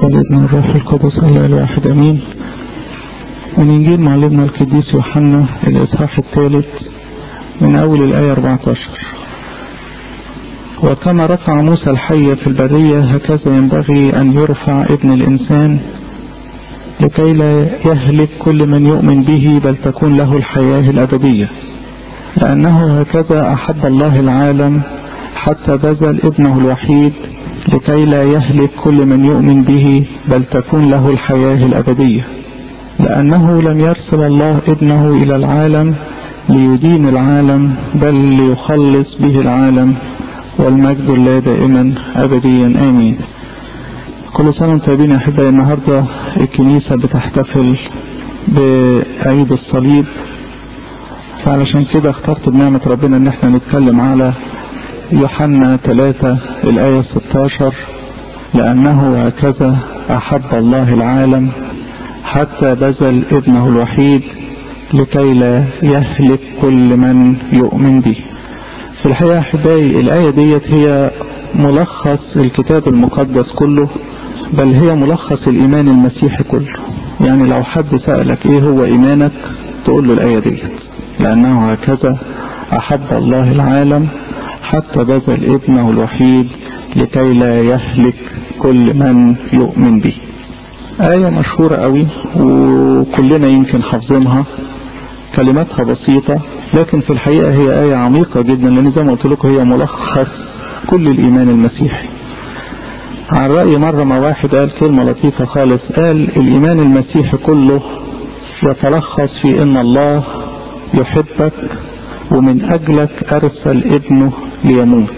والابن والروح القدس الله الواحد امين من انجيل معلمنا القديس يوحنا الاصحاح الثالث من اول الايه 14 وكما رفع موسى الحي في البريه هكذا ينبغي ان يرفع ابن الانسان لكي لا يهلك كل من يؤمن به بل تكون له الحياه الابديه لانه هكذا احب الله العالم حتى بذل ابنه الوحيد لكي لا يهلك كل من يؤمن به بل تكون له الحياة الأبدية لأنه لم يرسل الله ابنه إلى العالم ليدين العالم بل ليخلص به العالم والمجد الله دائما أبديا آمين كل سنة وانتم طيبين يا أحبائي النهاردة الكنيسة بتحتفل بعيد الصليب فعلشان كده اخترت بنعمة ربنا ان احنا نتكلم على يوحنا 3 الآية 16 لأنه هكذا أحب الله العالم حتى بذل ابنه الوحيد لكي لا يهلك كل من يؤمن به في الحقيقة أحبائي الآية ديت هي ملخص الكتاب المقدس كله بل هي ملخص الإيمان المسيحي كله يعني لو حد سألك إيه هو إيمانك تقول له الآية ديت لأنه هكذا أحب الله العالم حتى بذل ابنه الوحيد لكي لا يهلك كل من يؤمن به آية مشهورة قوي وكلنا يمكن حافظينها كلماتها بسيطة لكن في الحقيقة هي آية عميقة جدا لأن زي ما قلت لكم هي ملخص كل الإيمان المسيحي عن رأي مرة ما واحد قال كلمة لطيفة خالص قال الإيمان المسيحي كله يتلخص في إن الله يحبك ومن أجلك أرسل ابنه ليموت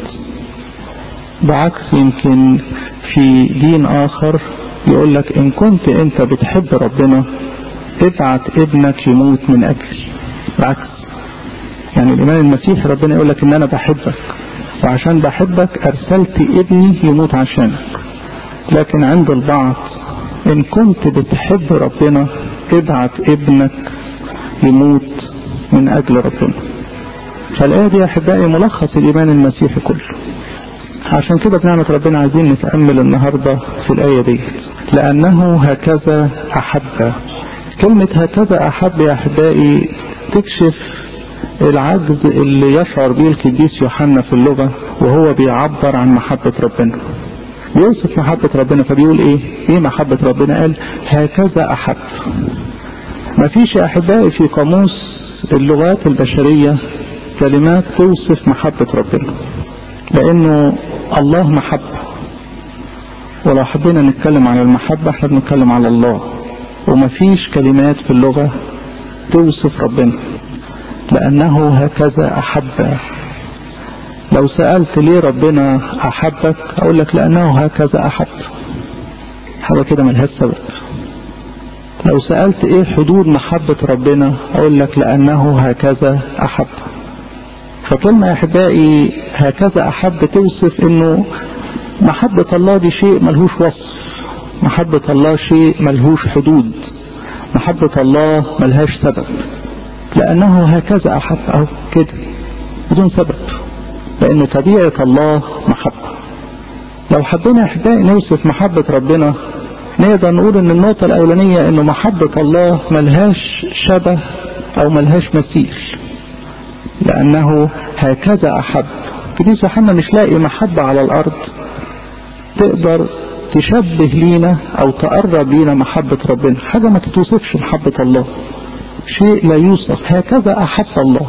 بعكس يمكن في دين آخر يقول لك إن كنت أنت بتحب ربنا ابعت ابنك يموت من أجلي بعكس يعني الإيمان المسيحي ربنا يقول لك إن أنا بحبك وعشان بحبك أرسلت ابني يموت عشانك لكن عند البعض إن كنت بتحب ربنا ابعت ابنك يموت من أجل ربنا فالآية دي يا أحبائي ملخص الإيمان المسيحي كله عشان كده بنعمة ربنا عايزين نتأمل النهاردة في الآية دي لأنه هكذا أحب كلمة هكذا أحب يا أحبائي تكشف العجز اللي يشعر به القديس يوحنا في اللغة وهو بيعبر عن محبة ربنا بيوصف محبة ربنا فبيقول ايه ايه محبة ربنا قال هكذا أحب مفيش يا أحبائي في قاموس اللغات البشرية كلمات توصف محبة ربنا لأنه الله محبة ولو حبينا نتكلم عن المحبة احنا بنتكلم على الله ومفيش كلمات في اللغة توصف ربنا لأنه هكذا أحب لو سألت ليه ربنا أحبك أقول لك لأنه هكذا أحب حاجة كده ملهاش سبب لو سألت ايه حدود محبة ربنا اقول لك لانه هكذا احب فكلمة يا احبائي هكذا احب توصف انه محبة الله دي شيء ملهوش وصف محبة الله شيء ملهوش حدود محبة الله ملهاش سبب لانه هكذا احب اهو كده بدون سبب لان طبيعة الله محبة لو حبينا يا احبائي نوصف محبة ربنا نقدر نقول ان النقطة الاولانية انه محبة الله ملهاش شبه او ملهاش مثيل لانه هكذا احب قديس يوحنا مش لاقي محبة على الارض تقدر تشبه لينا او تقرب لينا محبة ربنا حاجة ما تتوصفش محبة الله شيء لا يوصف هكذا احب الله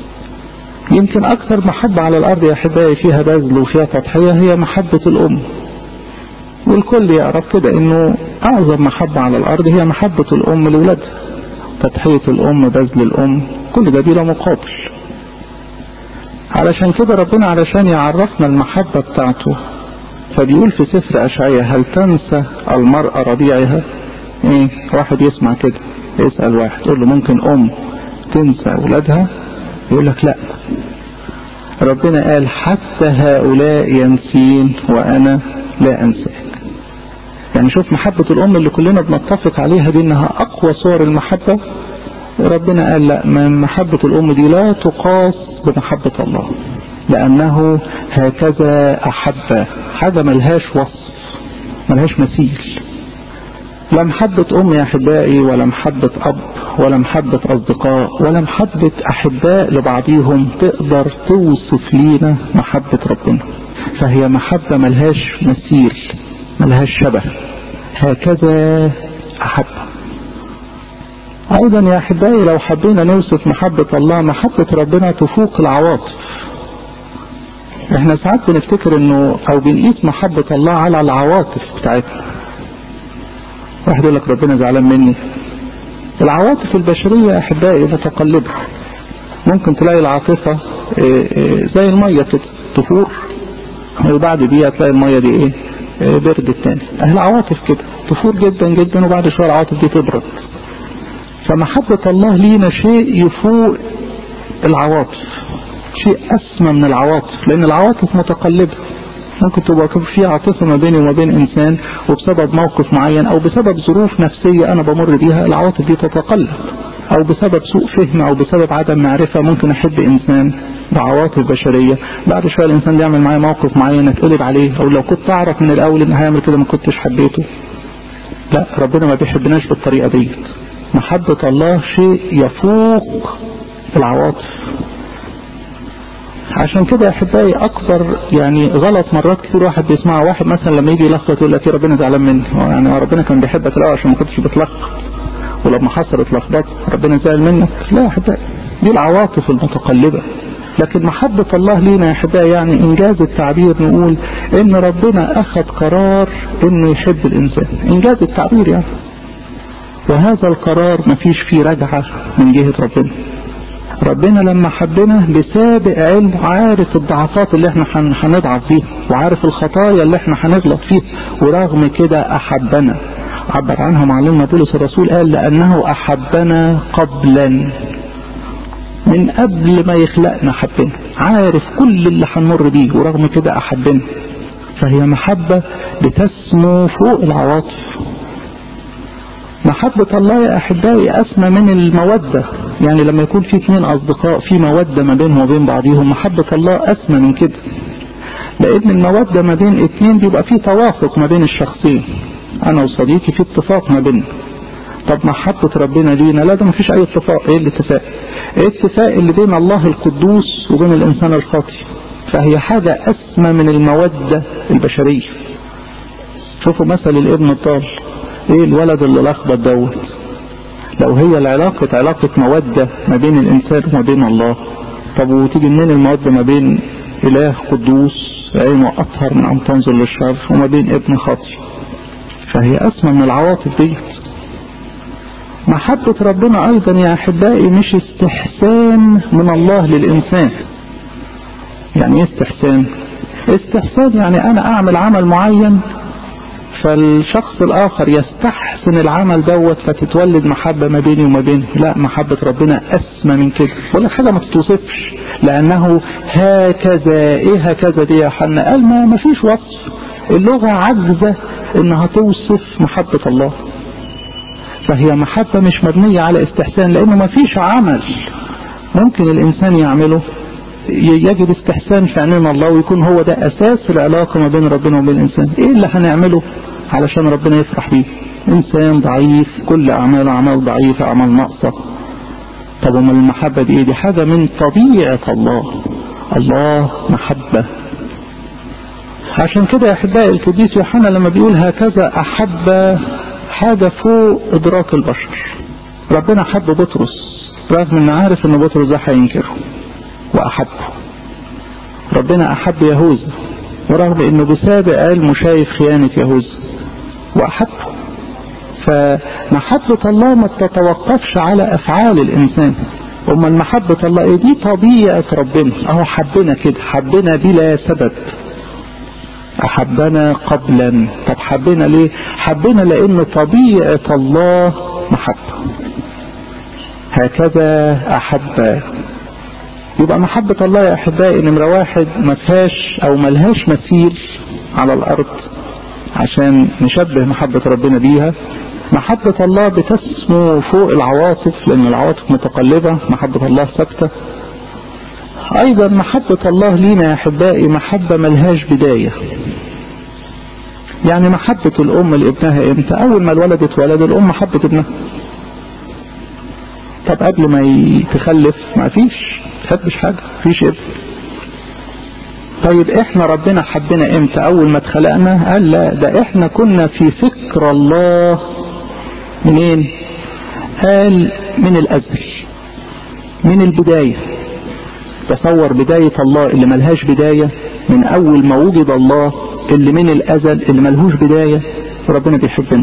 يمكن اكثر محبة على الارض يا احبائي فيها بذل وفيها تضحية هي محبة الام والكل يعرف كده انه اعظم محبة على الارض هي محبة الام لولادها تضحية الام بذل الام كل ده بلا مقابل علشان كده ربنا علشان يعرفنا المحبة بتاعته فبيقول في سفر اشعياء هل تنسى المرأة رضيعها ايه واحد يسمع كده يسأل واحد يقول له ممكن ام تنسى اولادها يقول لك لا ربنا قال حتى هؤلاء ينسين وانا لا انساك يعني شوف محبة الأم اللي كلنا بنتفق عليها دي إنها أقوى صور المحبة ربنا قال لا من محبة الأم دي لا تقاس بمحبة الله لأنه هكذا أحب حاجة ملهاش وصف ملهاش مثيل لا محبة أم يا أحبائي ولا محبة أب ولا محبة أصدقاء ولا محبة أحباء لبعضيهم تقدر توصف لينا محبة ربنا فهي محبة ملهاش مثيل ملهاش شبه هكذا أحب أيضا يا أحبائي لو حبينا نوصف محبة الله محبة ربنا تفوق العواطف احنا ساعات بنفتكر انه او بنقيس محبة الله على العواطف بتاعتنا واحد يقول لك ربنا زعلان مني العواطف البشرية يا احبائي متقلبة ممكن تلاقي العاطفة زي المية كده تفور وبعد دقيقة تلاقي المية دي ايه بردت تاني العواطف كده تفور جدا جدا وبعد شوية العواطف دي تبرد فمحبة الله لينا شيء يفوق العواطف شيء أسمى من العواطف لأن العواطف متقلبة ممكن تبقى في عاطفة ما بيني وما بين إنسان وبسبب موقف معين أو بسبب ظروف نفسية أنا بمر بيها العواطف دي تتقلب أو بسبب سوء فهم أو بسبب عدم معرفة ممكن أحب إنسان بعواطف بشرية بعد شوية الإنسان بيعمل معايا موقف معين أتقلب عليه أو لو كنت أعرف من الأول إن هيعمل كده ما كنتش حبيته لا ربنا ما بيحبناش بالطريقة دي محبة الله شيء يفوق العواطف عشان كده يا احبائي اكبر يعني غلط مرات كتير واحد بيسمعها واحد مثلا لما يجي يلخبط يقول لك ايه ربنا زعلان مني يعني ربنا كان بيحبك الاول عشان ما كنتش بتلخبط ولما حصلت لخبطه ربنا زعل منك لا يا احبائي دي العواطف المتقلبه لكن محبة الله لينا يا احبائي يعني انجاز التعبير نقول ان ربنا اخذ قرار انه يحب الانسان انجاز التعبير يعني وهذا القرار مفيش فيه رجعة من جهة ربنا ربنا لما حبنا بسابق علم عارف الضعفات اللي احنا هنضعف فيها وعارف الخطايا اللي احنا هنغلط فيها ورغم كده احبنا عبر عنها معلمنا بولس الرسول قال لانه احبنا قبلا من قبل ما يخلقنا حبنا عارف كل اللي هنمر بيه ورغم كده احبنا فهي محبة بتسمو فوق العواطف محبة الله يا أحبائي أسمى من المودة يعني لما يكون في اثنين أصدقاء في مودة ما بينهم وبين بعضهم محبة الله أسمى من كده لأن المودة ما بين اثنين بيبقى في توافق ما بين الشخصين أنا وصديقي في اتفاق ما بيننا طب محبة ربنا لينا لا ده ما فيش أي اتفاق إيه الاتفاق؟ إيه الاتفاق اللي بين الله القدوس وبين الإنسان الخاطئ فهي حاجة أسمى من المودة البشرية شوفوا مثل الابن الضال ايه الولد اللي لخبط دوت لو هي العلاقة علاقة مودة ما بين الانسان وما بين الله طب وتيجي منين المودة ما بين اله قدوس عينه اطهر من ان تنظر للشر وما بين ابن خاطي فهي اسمى من العواطف ديت محبة ربنا ايضا يا احبائي مش استحسان من الله للانسان يعني ايه استحسان استحسان يعني انا اعمل عمل معين فالشخص الاخر يستحسن العمل دوت فتتولد محبة ما بيني وما بينه لا محبة ربنا اسمى من كده ولا حاجة ما تتوصفش لانه هكذا ايه هكذا دي يا حنا قال ما ما فيش وصف اللغة عجزة انها توصف محبة الله فهي محبة مش مبنية على استحسان لانه ما فيش عمل ممكن الانسان يعمله يجد استحسان في عينين الله ويكون هو ده اساس العلاقة ما بين ربنا وبين الانسان ايه اللي هنعمله علشان ربنا يفرح بيه انسان ضعيف كل اعماله اعمال ضعيفة اعمال ناقصة طب وما المحبة دي ايه دي حاجة من طبيعة الله الله محبة عشان كده يا احبائي القديس يوحنا لما بيقول هكذا احب حاجة فوق ادراك البشر ربنا حب بطرس رغم ان عارف ان بطرس ده هينكره واحبه ربنا احب يهوذا ورغم انه بسابق علمه شايف خيانة يهوذا واحبه فمحبة الله ما تتوقفش على افعال الانسان اما محبة الله ايه دي طبيعة ربنا اهو حبنا كده حبنا بلا سبب احبنا قبلا طب حبنا ليه حبنا لان طبيعة الله محبة هكذا احب يبقى محبة الله يا احبائي نمرة واحد ما فيهاش او ملهاش مثيل على الارض عشان نشبه محبة ربنا بيها محبة الله بتسمو فوق العواطف لان العواطف متقلبة محبة الله ثابتة ايضا محبة الله لينا يا احبائي محبة ملهاش بداية يعني محبة الأم لابنها امتى أول ما الولد اتولد الأم حبت ابنها طب قبل ما تخلف ما فيش تحبش حاجة فيش ابن طيب احنا ربنا حبنا امتى اول ما اتخلقنا قال لا ده احنا كنا في فكر الله منين قال من الازل من البداية تصور بداية الله اللي ملهاش بداية من اول ما وجد الله اللي من الازل اللي ملهوش بداية ربنا بيحبنا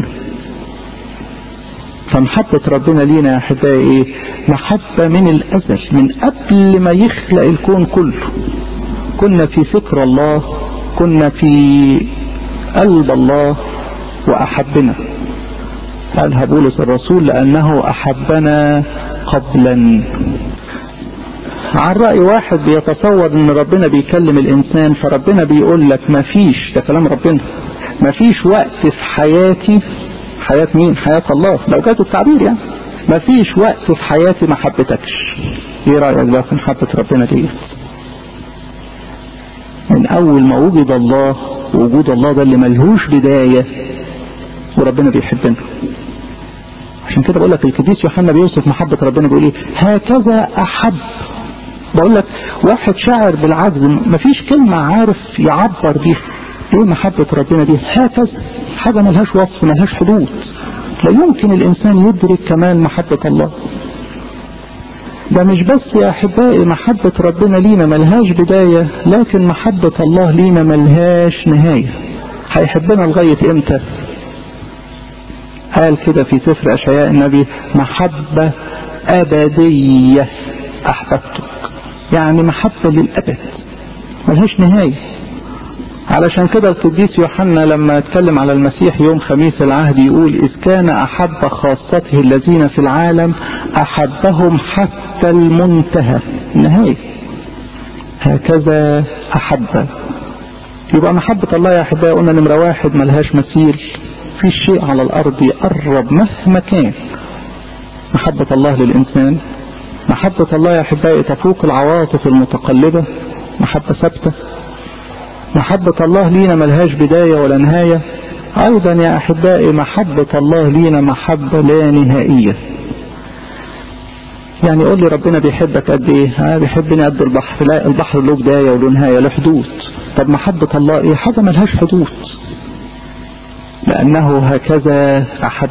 فمحبة ربنا لينا يا احبائي ايه محبة من الازل من قبل ما يخلق الكون كله كنا في فكر الله كنا في قلب الله واحبنا قالها بولس الرسول لانه احبنا قبلا عن رأي واحد بيتصور ان ربنا بيكلم الانسان فربنا بيقول لك ما فيش ده كلام ربنا ما فيش وقت في حياتي حياة مين حياة الله لو جات التعبير يعني ما فيش وقت في حياتي ما حبتكش ايه رأيك بقى في محبة ربنا دي من اول ما وجد الله وجود الله ده اللي ملهوش بداية وربنا بيحبنا عشان كده بقول لك القديس يوحنا بيوصف محبة ربنا بيقول ايه هكذا احب بقول لك واحد شاعر بالعجز مفيش كلمة عارف يعبر بيها ايه محبة ربنا دي هكذا حاجة ملهاش وصف ملهاش حدود لا يمكن الانسان يدرك كمان محبة الله ده مش بس يا احبائي محبة ربنا لينا ملهاش بداية لكن محبة الله لينا ملهاش نهاية هيحبنا لغاية امتى قال كده في سفر اشعياء النبي محبة ابدية احببتك يعني محبة للابد ملهاش نهاية علشان كده القديس يوحنا لما اتكلم على المسيح يوم خميس العهد يقول إذ كان أحب خاصته الذين في العالم أحبهم حتى المنتهى النهاية هكذا أحب يبقى محبة الله يا أحبائي قلنا نمرة واحد ملهاش مثيل في شيء على الأرض يقرب مهما كان محبة الله للإنسان محبة الله يا أحبائي تفوق العواطف المتقلبة محبة ثابتة محبة الله لينا ملهاش بداية ولا نهاية أيضا يا أحبائي محبة الله لينا محبة لا نهائية يعني قول لي ربنا بيحبك قد ايه ها بيحبني قد البحر لا البحر له بداية وله نهاية له حدود طب محبة الله ايه حاجة ملهاش حدود لأنه هكذا أحب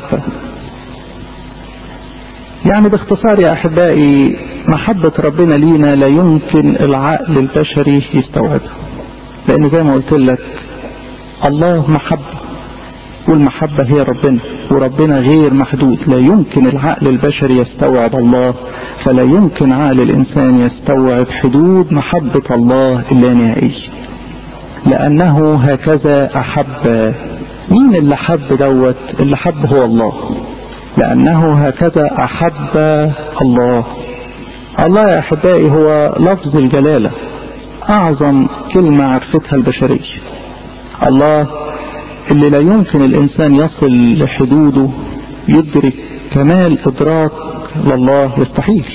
يعني باختصار يا أحبائي محبة ربنا لينا لا يمكن العقل البشري يستوعبها لأن زي ما قلت لك الله محبة والمحبة هي ربنا وربنا غير محدود لا يمكن العقل البشري يستوعب الله فلا يمكن عقل الإنسان يستوعب حدود محبة الله اللانهائية لأنه هكذا أحب مين اللي حب دوت اللي حب هو الله لأنه هكذا أحب الله الله يا أحبائي هو لفظ الجلالة أعظم كلمة عرفتها البشرية الله اللي لا يمكن الإنسان يصل لحدوده يدرك كمال إدراك لله يستحيل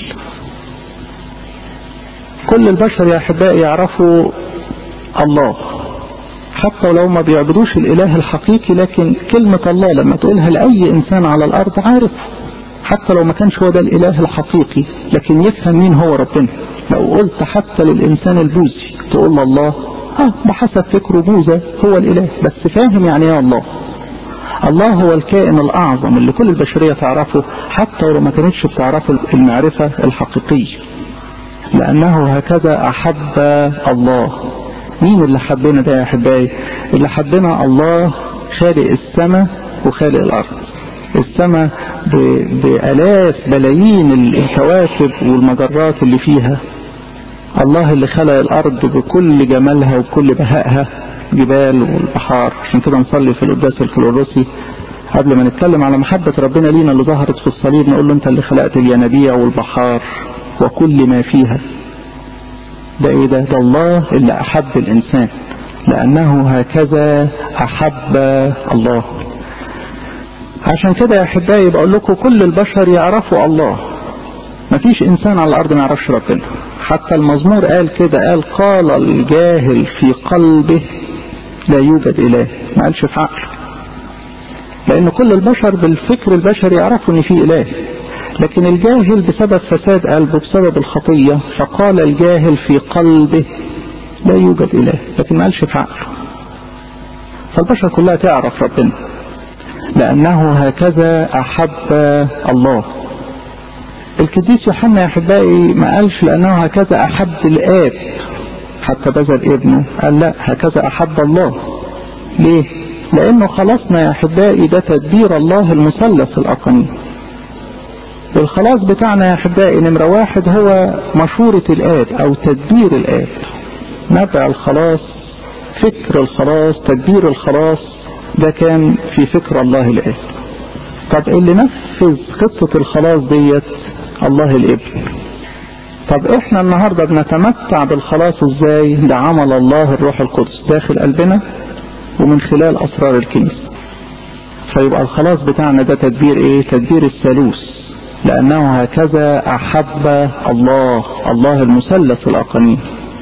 كل البشر يا أحبائي يعرفوا الله حتى لو ما بيعبدوش الإله الحقيقي لكن كلمة الله لما تقولها لأي إنسان على الأرض عارف حتى لو ما كانش هو ده الإله الحقيقي لكن يفهم مين هو ربنا لو قلت حتى للإنسان البوذي تقول له الله اه بحسب فكره بوذا هو الإله بس فاهم يعني ايه الله الله هو الكائن الأعظم اللي كل البشرية تعرفه حتى لو ما كانتش بتعرف المعرفة الحقيقية لأنه هكذا أحب الله مين اللي حبنا ده يا أحبائي اللي حبنا الله خالق السماء وخالق الأرض السماء بآلاف بلايين الكواكب والمجرات اللي فيها الله اللي خلق الأرض بكل جمالها وبكل بهائها جبال والبحار عشان كده نصلي في القداس الكلوروسي قبل ما نتكلم على محبة ربنا لينا اللي ظهرت في الصليب نقول له انت اللي خلقت الينابيع والبحار وكل ما فيها ده ايه ده ده الله اللي احب الانسان لانه هكذا احب الله عشان كده يا احبائي بقول لكم كل البشر يعرفوا الله مفيش انسان على الارض ما يعرفش ربنا حتى المزمور قال كده قال قال الجاهل في قلبه لا يوجد إله ما قالش في عقله لأن كل البشر بالفكر البشري يعرفوا إن في إله لكن الجاهل بسبب فساد قلبه بسبب الخطية فقال الجاهل في قلبه لا يوجد إله لكن ما قالش في عقله فالبشر كلها تعرف ربنا لأنه هكذا أحب الله القديس يوحنا يا أحبائي ما قالش لأنه هكذا أحب الآب حتى بذل ابنه قال لا هكذا أحب الله ليه؟ لأنه خلصنا يا أحبائي ده تدبير الله المثلث الأقني الخلاص بتاعنا يا أحبائي نمرة واحد هو مشورة الآب أو تدبير الآب نبع الخلاص فكر الخلاص تدبير الخلاص ده كان في فكر الله الآب طب اللي نفذ خطة الخلاص ديت الله الابن طب احنا النهاردة بنتمتع بالخلاص ازاي ده عمل الله الروح القدس داخل قلبنا ومن خلال اسرار الكنيسة فيبقى الخلاص بتاعنا ده تدبير ايه تدبير الثالوث لانه هكذا احب الله الله المثلث الاقانيم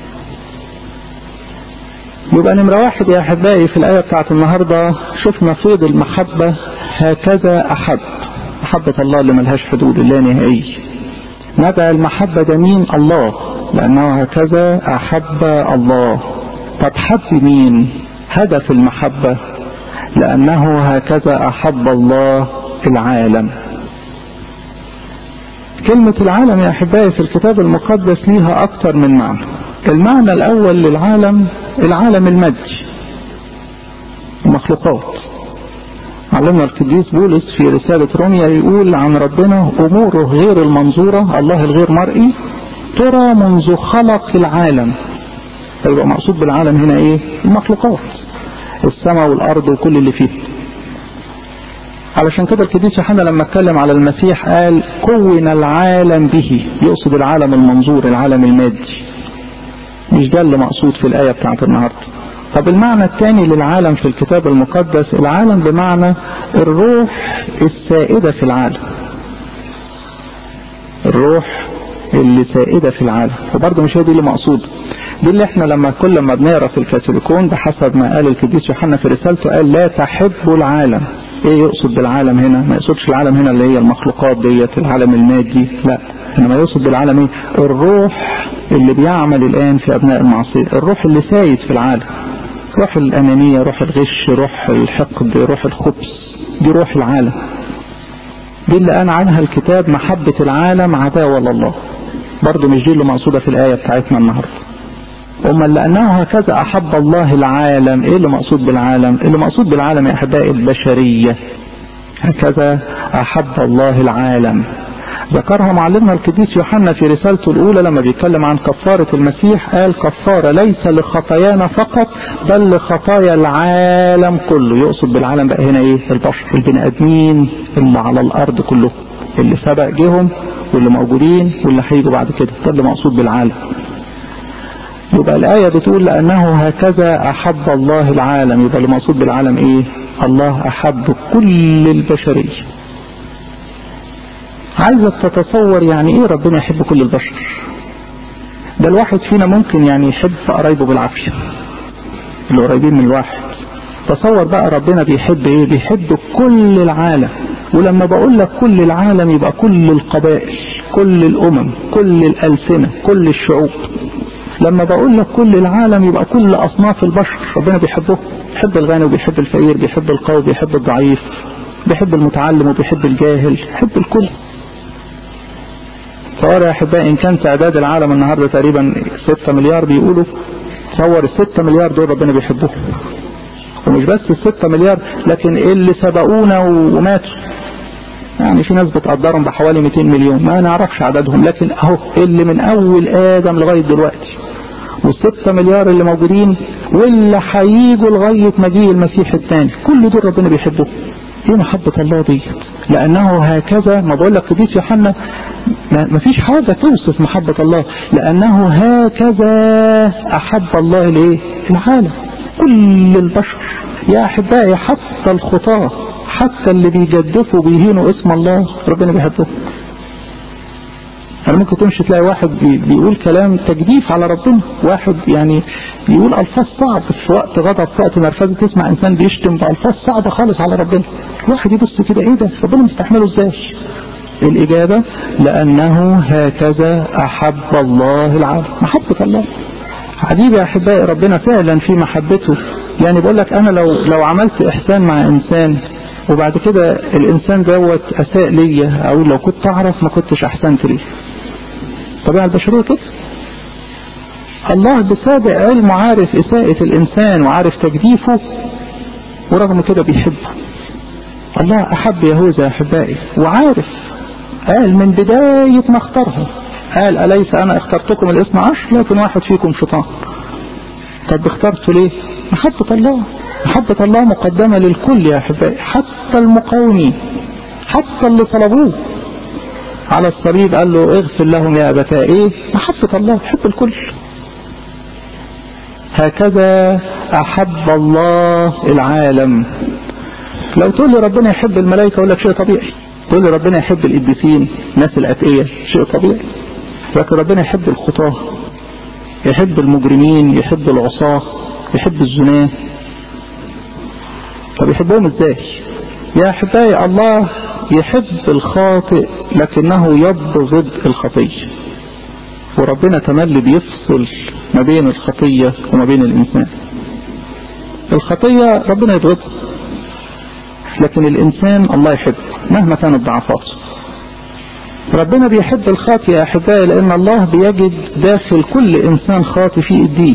يبقى نمرة واحد يا أحبائي في الآية بتاعت النهاردة شفنا فيض المحبة هكذا أحب محبة الله اللي ملهاش حدود اللا نهائية نبع المحبة ده مين الله لأنه هكذا أحب الله طب حب مين هدف المحبة لأنه هكذا أحب الله العالم كلمة العالم يا أحبائي في الكتاب المقدس ليها أكتر من معنى المعنى الأول للعالم العالم المادي المخلوقات علمنا القديس بولس في رسالة روميا يقول عن ربنا أموره غير المنظورة الله الغير مرئي ترى منذ خلق العالم فيبقى مقصود بالعالم هنا ايه المخلوقات السماء والأرض وكل اللي فيه علشان كده القديس يوحنا لما اتكلم على المسيح قال كون العالم به يقصد العالم المنظور العالم المادي مش ده اللي مقصود في الآية بتاعت النهاردة طب المعنى الثاني للعالم في الكتاب المقدس العالم بمعنى الروح السائدة في العالم الروح اللي سائدة في العالم وبرضه مش هي دي اللي مقصود دي اللي احنا لما كل ما بنقرا في الكاثوليكون بحسب ما قال القديس يوحنا في رسالته قال لا تحبوا العالم ايه يقصد بالعالم هنا ما يقصدش العالم هنا اللي هي المخلوقات ديت العالم المادي لا انما يقصد بالعالم ايه الروح اللي بيعمل الان في ابناء المعصيه الروح اللي سايد في العالم روح الانانيه روح الغش روح الحقد روح الخبث دي روح العالم دي اللي قال عنها الكتاب محبة العالم عداوة لله برضه مش دي اللي مقصودة في الآية بتاعتنا النهاردة أما لأنه هكذا أحب الله العالم إيه اللي مقصود بالعالم اللي مقصود بالعالم يا أحبائي البشرية هكذا أحب الله العالم ذكرها معلمنا القديس يوحنا في رسالته الأولى لما بيتكلم عن كفارة المسيح قال كفارة ليس لخطايانا فقط بل لخطايا العالم كله يقصد بالعالم بقى هنا ايه البشر البني ادمين اللي على الارض كلهم اللي سبق جهم واللي موجودين واللي هيجوا بعد كده ده اللي مقصود بالعالم يبقى الآية بتقول لأنه هكذا أحب الله العالم يبقى اللي مقصود بالعالم إيه الله أحب كل البشرية عايزك تتصور يعني ايه ربنا يحب كل البشر ده الواحد فينا ممكن يعني يحب قرايبه بالعافية اللي قريبين من الواحد تصور بقى ربنا بيحب ايه بيحب كل العالم ولما بقول لك كل العالم يبقى كل القبائل كل الامم كل الالسنة كل الشعوب لما بقول لك كل العالم يبقى كل اصناف البشر ربنا بيحبه بيحب الغني وبيحب الفقير بيحب القوي بيحب الضعيف بيحب المتعلم وبيحب الجاهل بيحب الكل تصور يا احبائي ان كان تعداد العالم النهارده تقريبا 6 مليار بيقولوا تصور ال 6 مليار دول ربنا بيحبهم ومش بس ال 6 مليار لكن اللي سبقونا وماتوا يعني في ناس بتقدرهم بحوالي 200 مليون ما نعرفش عددهم لكن اهو اللي من اول ادم لغايه دلوقتي والستة مليار اللي موجودين واللي هيجوا لغايه مجيء المسيح الثاني كل دول ربنا بيحبهم ايه محبة الله دي لانه هكذا ما بقول لك قديس يوحنا ما فيش حاجة توصف محبة الله لانه هكذا احب الله الايه العالم كل البشر يا احبائي حتى الخطاة حتى اللي بيجدفوا بيهينوا اسم الله ربنا بيحبهم يعني ممكن تمشي تلاقي واحد بيقول كلام تجديف على ربنا واحد يعني يقول الفاظ صعب في وقت غضب في وقت نرفزه تسمع انسان بيشتم بالفاظ صعبه خالص على ربنا الواحد يبص كده ايه ده ربنا مستحمله ازاي الإجابة لأنه هكذا أحب الله العالم محبة الله عجيب يا أحبائي ربنا فعلا في محبته يعني بقول لك أنا لو لو عملت إحسان مع إنسان وبعد كده الإنسان دوت أساء ليا أو لو كنت أعرف ما كنتش أحسنت ليه الطبيعة البشرية كده الله بسابق علمه عارف إساءة الإنسان وعارف تجديفه ورغم كده بيحبه الله أحب يهوذا يا أحبائي وعارف قال من بداية ما اختارها قال أليس أنا اخترتكم الاثنى عشر لكن واحد فيكم شيطان طب اخترته ليه محبة الله محبة الله مقدمة للكل يا أحبائي حتى المقاومين حتى اللي طلبوه على الصليب قال له اغفر لهم يا أبتاء ايه محبة الله تحب الكل هكذا أحب الله العالم لو تقول لي ربنا يحب الملائكة أقول لك شيء طبيعي تقول لي ربنا يحب القديسين الناس الأتقية شيء طبيعي لكن ربنا يحب الخطاة يحب المجرمين يحب العصاة يحب الزناه طب يحبهم ازاي يا احبائي الله يحب الخاطئ لكنه يبغض الخطية وربنا تملي بيفصل ما بين الخطية وما بين الإنسان الخطية ربنا يبغضها لكن الإنسان الله يحبه مهما كانت ضعفاته ربنا بيحب الخاطئ يا أحبائي لأن الله بيجد داخل كل إنسان خاطئ فيه قديس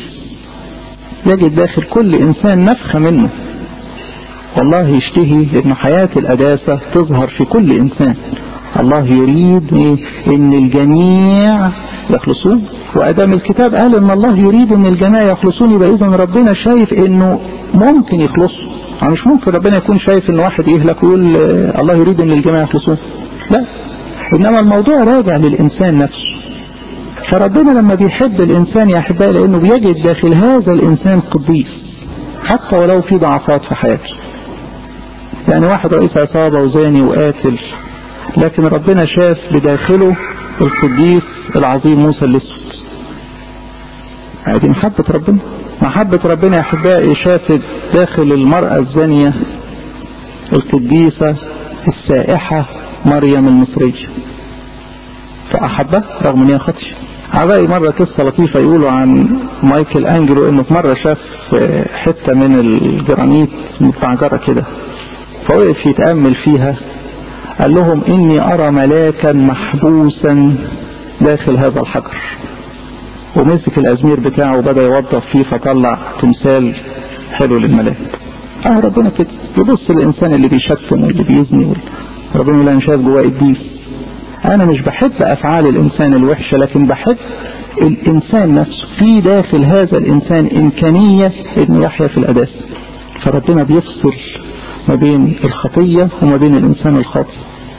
يجد داخل كل إنسان نفخة منه والله يشتهي ان حياة القداسة تظهر في كل انسان الله يريد ان الجميع يخلصون وادام الكتاب قال ان الله يريد ان الجميع يخلصون يبقى اذا ربنا شايف انه ممكن يخلصوا يعني مش ممكن ربنا يكون شايف ان واحد يهلك ويقول الله يريد ان الجميع يخلصون لا انما الموضوع راجع للانسان نفسه فربنا لما بيحب الانسان يا احبائي لانه بيجد داخل هذا الانسان قديس حتى ولو في ضعفات في حياته يعني واحد رئيس عصابة وزاني وقاتل لكن ربنا شاف بداخله القديس العظيم موسى الاسود هذه محبة ربنا محبة ربنا يا احبائي شافت داخل المرأة الزانية القديسة السائحة مريم المصرية فأحبها رغم ان هي خطية عبائي مرة قصة لطيفة يقولوا عن مايكل أنجلو انه في مرة شاف حتة من الجرانيت متعجرة كده فوقف يتأمل فيها قال لهم إني أرى ملاكا محبوسا داخل هذا الحجر ومسك الأزمير بتاعه وبدأ يوظف فيه فطلع تمثال حلو للملاك اه ربنا كده يبص الإنسان اللي بيشتم واللي بيزني ربنا يقول أنا شايف جواه قديس أنا مش بحب أفعال الإنسان الوحشة لكن بحب الإنسان نفسه في داخل هذا الإنسان إمكانية إنه يحيا في الأداس فربنا بيفصل ما بين الخطية وما بين الإنسان الخاطئ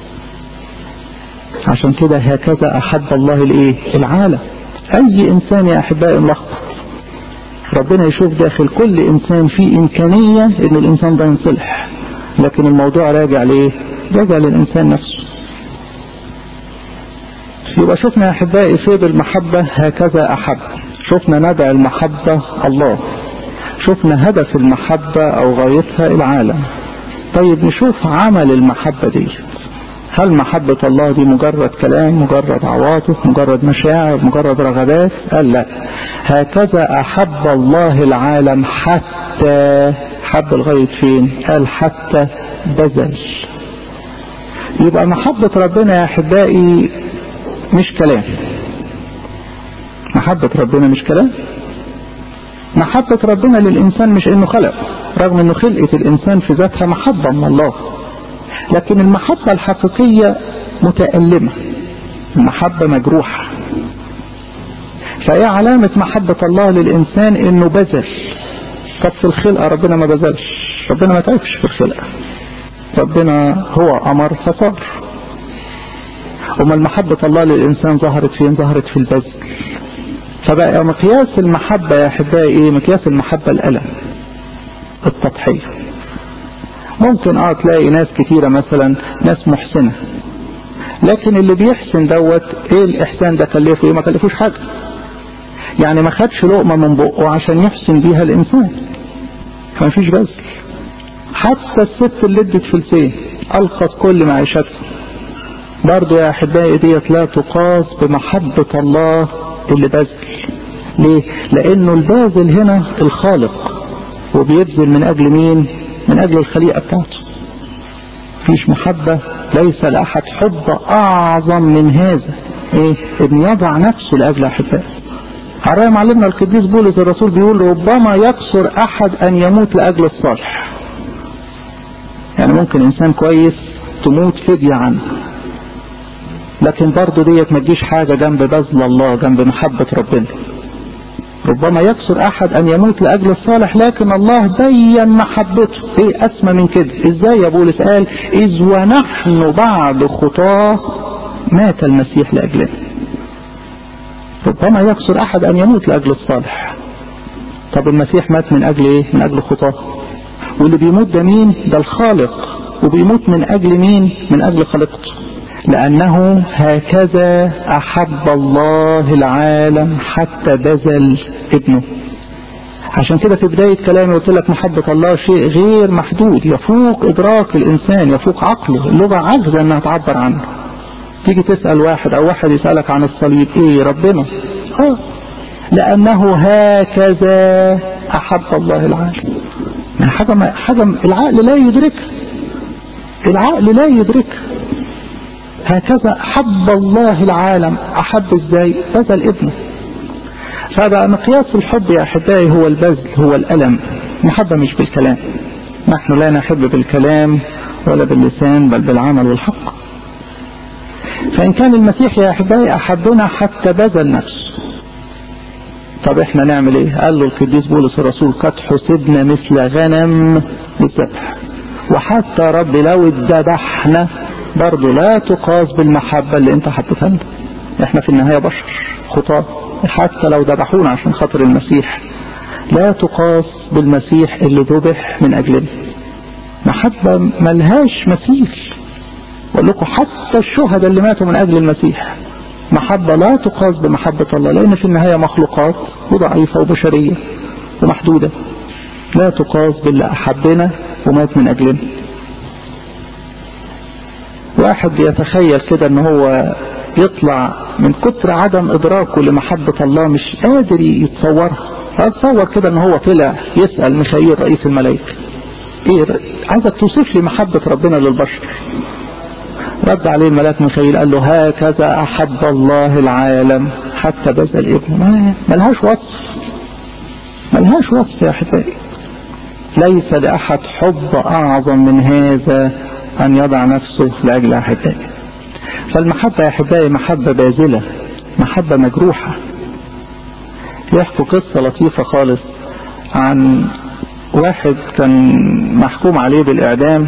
عشان كده هكذا أحب الله الإيه العالم أي إنسان يا أحبائي ملخبط ربنا يشوف داخل كل إنسان في إمكانية إن الإنسان ده ينصلح لكن الموضوع راجع ليه راجع للإنسان نفسه يبقى شفنا يا أحبائي فيض المحبة هكذا أحب شفنا نبع المحبة الله شفنا هدف المحبة أو غايتها العالم طيب نشوف عمل المحبة دي هل محبة الله دي مجرد كلام مجرد عواطف مجرد مشاعر مجرد رغبات قال لا هكذا أحب الله العالم حتى حب الغاية فين قال حتى بذل يبقى محبة ربنا يا أحبائي مش كلام محبة ربنا مش كلام محبة ربنا للإنسان مش إنه خلق رغم إنه خلقة الإنسان في ذاتها محبة من الله لكن المحبة الحقيقية متألمة المحبة مجروحة فهي علامة محبة الله للإنسان إنه بذل طب في الخلقة ربنا ما بذلش ربنا ما تعبش في الخلقة ربنا هو أمر فصار وما محبة الله للإنسان ظهرت فين ظهرت في البذل فبقى مقياس المحبة يا أحبائي إيه مقياس المحبة الألم التضحية ممكن اه تلاقي ناس كتيرة مثلا ناس محسنة لكن اللي بيحسن دوت ايه الاحسان ده كلفه ايه ما كلفوش حاجة يعني ما خدش لقمة من بقه عشان يحسن بيها الإنسان فما فيش بذل حتى الست اللي ادت فلسين ألقت كل معيشتها برضو يا أحبائي ديت لا تقاس بمحبة الله اللي بذل ليه؟ لأنه الباذل هنا الخالق وبيبذل من أجل مين؟ من أجل الخليقة بتاعته فيش محبة ليس لأحد حب أعظم من هذا إيه؟ إن يضع نفسه لأجل أحبائه عرأي معلمنا القديس بولس الرسول بيقول ربما يقصر أحد أن يموت لأجل الصالح يعني ممكن إنسان كويس تموت فدية عنه لكن برضه ديت ما تجيش حاجة جنب بذل الله جنب محبة ربنا ربما يقصر أحد أن يموت لأجل الصالح لكن الله بين محبته إيه أسمى من كده إزاي يا بولس قال إذ ونحن بعد خطاه مات المسيح لأجلنا ربما يقصر أحد أن يموت لأجل الصالح طب المسيح مات من أجل إيه من أجل خطاه واللي بيموت ده مين ده الخالق وبيموت من أجل مين من أجل خلقته لأنه هكذا أحب الله العالم حتى بذل ابنه عشان كده في بداية كلامي قلت لك محبة الله شيء غير محدود يفوق إدراك الإنسان يفوق عقله اللغة عجزة أنها تعبر عنه تيجي تسأل واحد أو واحد يسألك عن الصليب إيه ربنا آه لأنه هكذا أحب الله العالم يعني حاجة, ما حاجة العقل لا يدركها العقل لا يدركها هكذا أحب الله العالم أحب إزاي بذل ابنه فهذا مقياس الحب يا أحبائي هو البذل هو الألم محبة مش بالكلام نحن لا نحب بالكلام ولا باللسان بل بالعمل والحق فإن كان المسيح يا أحبائي أحبنا حتى بذل نفسه طب احنا نعمل ايه قال له القديس بولس الرسول قد حسبنا مثل غنم للذبح وحتى رب لو اتذبحنا برضه لا تقاس بالمحبة اللي انت حطيتها لنا احنا في النهاية بشر خطاة حتى لو ذبحونا عشان خاطر المسيح لا تقاس بالمسيح اللي ذبح من اجلنا محبة ملهاش مثيل اقول لكم حتى الشهداء اللي ماتوا من اجل المسيح محبة لا تقاس بمحبة الله لان في النهاية مخلوقات وضعيفة وبشرية ومحدودة لا تقاس باللي احبنا ومات من اجلنا واحد بيتخيل كده ان هو يطلع من كتر عدم ادراكه لمحبة الله مش قادر يتصورها فاتصور كده ان هو طلع يسأل ميخائيل رئيس الملائكة ايه عايزك توصف لي محبة ربنا للبشر رد عليه الملاك ميخائيل قال له هكذا احب الله العالم حتى بذل ابنه ملهاش وصف ملهاش وصف يا احبائي ليس لاحد حب اعظم من هذا أن يضع نفسه لأجل أحبائه فالمحبة يا أحبائي محبة باذلة محبة مجروحة يحكوا قصة لطيفة خالص عن واحد كان محكوم عليه بالإعدام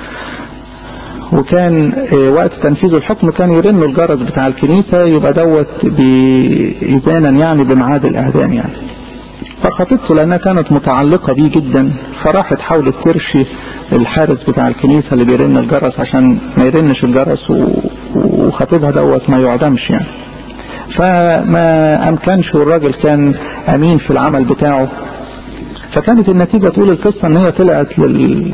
وكان وقت تنفيذ الحكم كان يرن الجرس بتاع الكنيسة يبقى دوت إذانا يعني بميعاد الإعدام يعني فخطيبته لأنها كانت متعلقة بيه جدا فراحت حاولت ترشي الحارس بتاع الكنيسة اللي بيرن الجرس عشان ما يرنش الجرس وخطيبها دوت ما يعدمش يعني فما أمكنش والراجل كان أمين في العمل بتاعه فكانت النتيجة طول القصة ان هي طلعت لل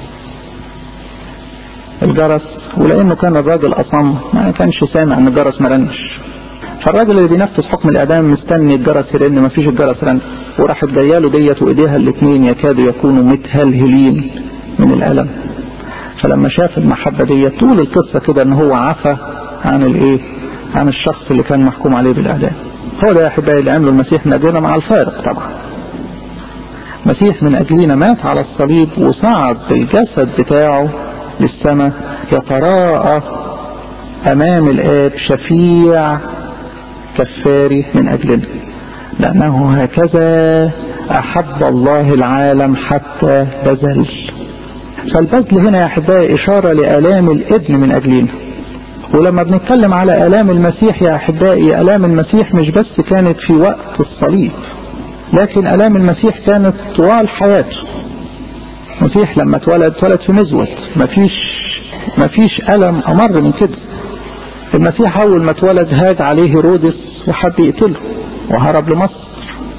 الجرس ولانه كان الراجل اصم ما كانش سامع ان الجرس ما رنش فالراجل اللي بينفذ حكم الاعدام مستني الجرس يرن ما فيش الجرس رن وراحت جايه له ديت وايديها الاثنين يكادوا يكونوا متهلهلين من الالم فلما شاف المحبه ديت طول القصه كده ان هو عفى عن الايه عن الشخص اللي كان محكوم عليه بالاعدام هو ده يا احبائي اللي عمله المسيح من اجلنا مع الفارق طبعا المسيح من اجلنا مات على الصليب وصعد بالجسد بتاعه للسماء يتراءى امام الاب شفيع كفاري من اجلنا لانه هكذا احب الله العالم حتى بذل فالبذل هنا يا احبائي اشاره لالام الابن من اجلنا ولما بنتكلم على الام المسيح يا احبائي الام المسيح مش بس كانت في وقت الصليب لكن الام المسيح كانت طوال حياته المسيح لما اتولد اتولد في مزود مفيش مفيش الم امر من كده المسيح اول ما اتولد هاج عليه هيرودس وحب يقتله وهرب لمصر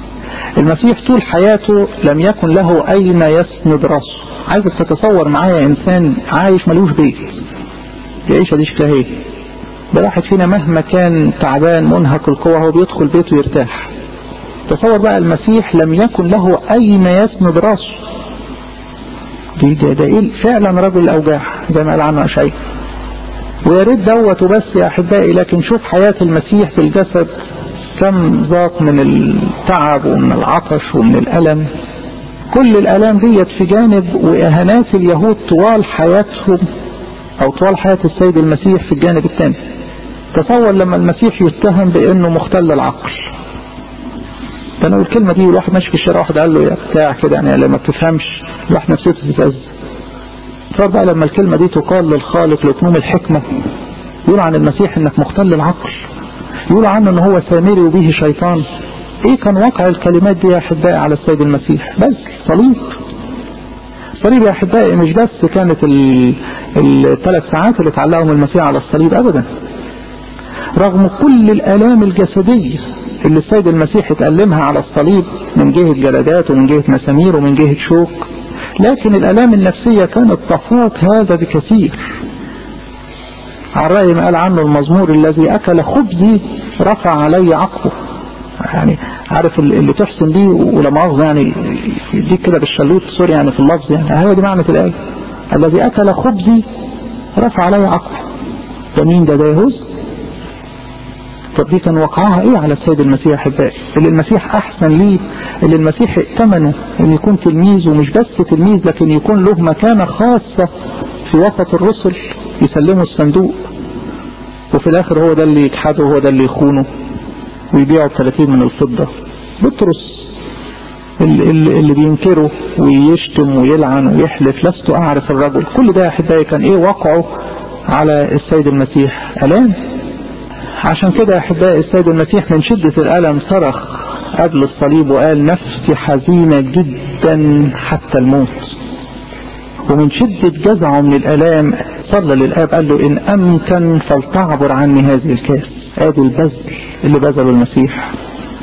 المسيح طول حياته لم يكن له أين يسند راسه عايزك تتصور معايا إنسان عايش ملوش بيت العيشة دي شكلها ايه ده واحد فينا مهما كان تعبان منهك القوة هو بيدخل بيته يرتاح تصور بقى المسيح لم يكن له أين يسند راسه دي ده, ده ايه فعلا رجل الأوجاع زي ما قال عنه أشعي ويا ريت دوت وبس يا أحبائي لكن شوف حياة المسيح في الجسد كم ذاق من التعب ومن العطش ومن الألم كل الألام ديت في جانب وإهانات اليهود طوال حياتهم أو طوال حياة السيد المسيح في الجانب الثاني تصور لما المسيح يتهم بأنه مختل العقل ده أنا الكلمة دي الواحد ماشي في الشارع واحد قال له يا بتاع كده يعني لما بتفهمش الواحد نفسيته تتأذى صار بقى لما الكلمة دي تقال للخالق لتموم الحكمة يقول عن المسيح انك مختل العقل يقول عنه ان هو سامري وبه شيطان ايه كان واقع الكلمات دي يا احبائي على السيد المسيح بس صليب صليب يا احبائي مش بس كانت الثلاث ساعات اللي اتعلقهم المسيح على الصليب ابدا رغم كل الالام الجسديه اللي السيد المسيح اتألمها على الصليب من جهة جلدات ومن جهة مسامير ومن جهة شوك لكن الالام النفسية كانت تفوق هذا بكثير على رأي ما قال عنه المزمور الذي أكل خبزي رفع علي عقبه يعني عارف اللي تحسن بيه ولا مؤاخذة يعني يديك كده بالشلوت سوري يعني في اللفظ يعني هو دي معنى الآية الذي أكل خبزي رفع علي عقبه ده مين ده ده يهوذ طب دي كان وقعها ايه على السيد المسيح احبائي اللي المسيح احسن ليه اللي المسيح ائتمنه ان يكون تلميذ ومش بس تلميذ لكن يكون له مكانة خاصة في وسط الرسل يسلموا الصندوق وفي الاخر هو ده اللي يجحده وهو ده اللي يخونه ويبيعه ب 30 من الفضة بطرس اللي, اللي بينكره ويشتم ويلعن ويحلف لست اعرف الرجل كل ده يا احبائي كان ايه وقعه على السيد المسيح الام عشان كده يا احبائي السيد المسيح من شدة الالم صرخ قبل الصليب وقال نفسي حزينة جدا حتى الموت ومن شدة جزعه من الالام صلى للاب قال له ان امكن فلتعبر عني هذه الكاس ادي البذل اللي بذله المسيح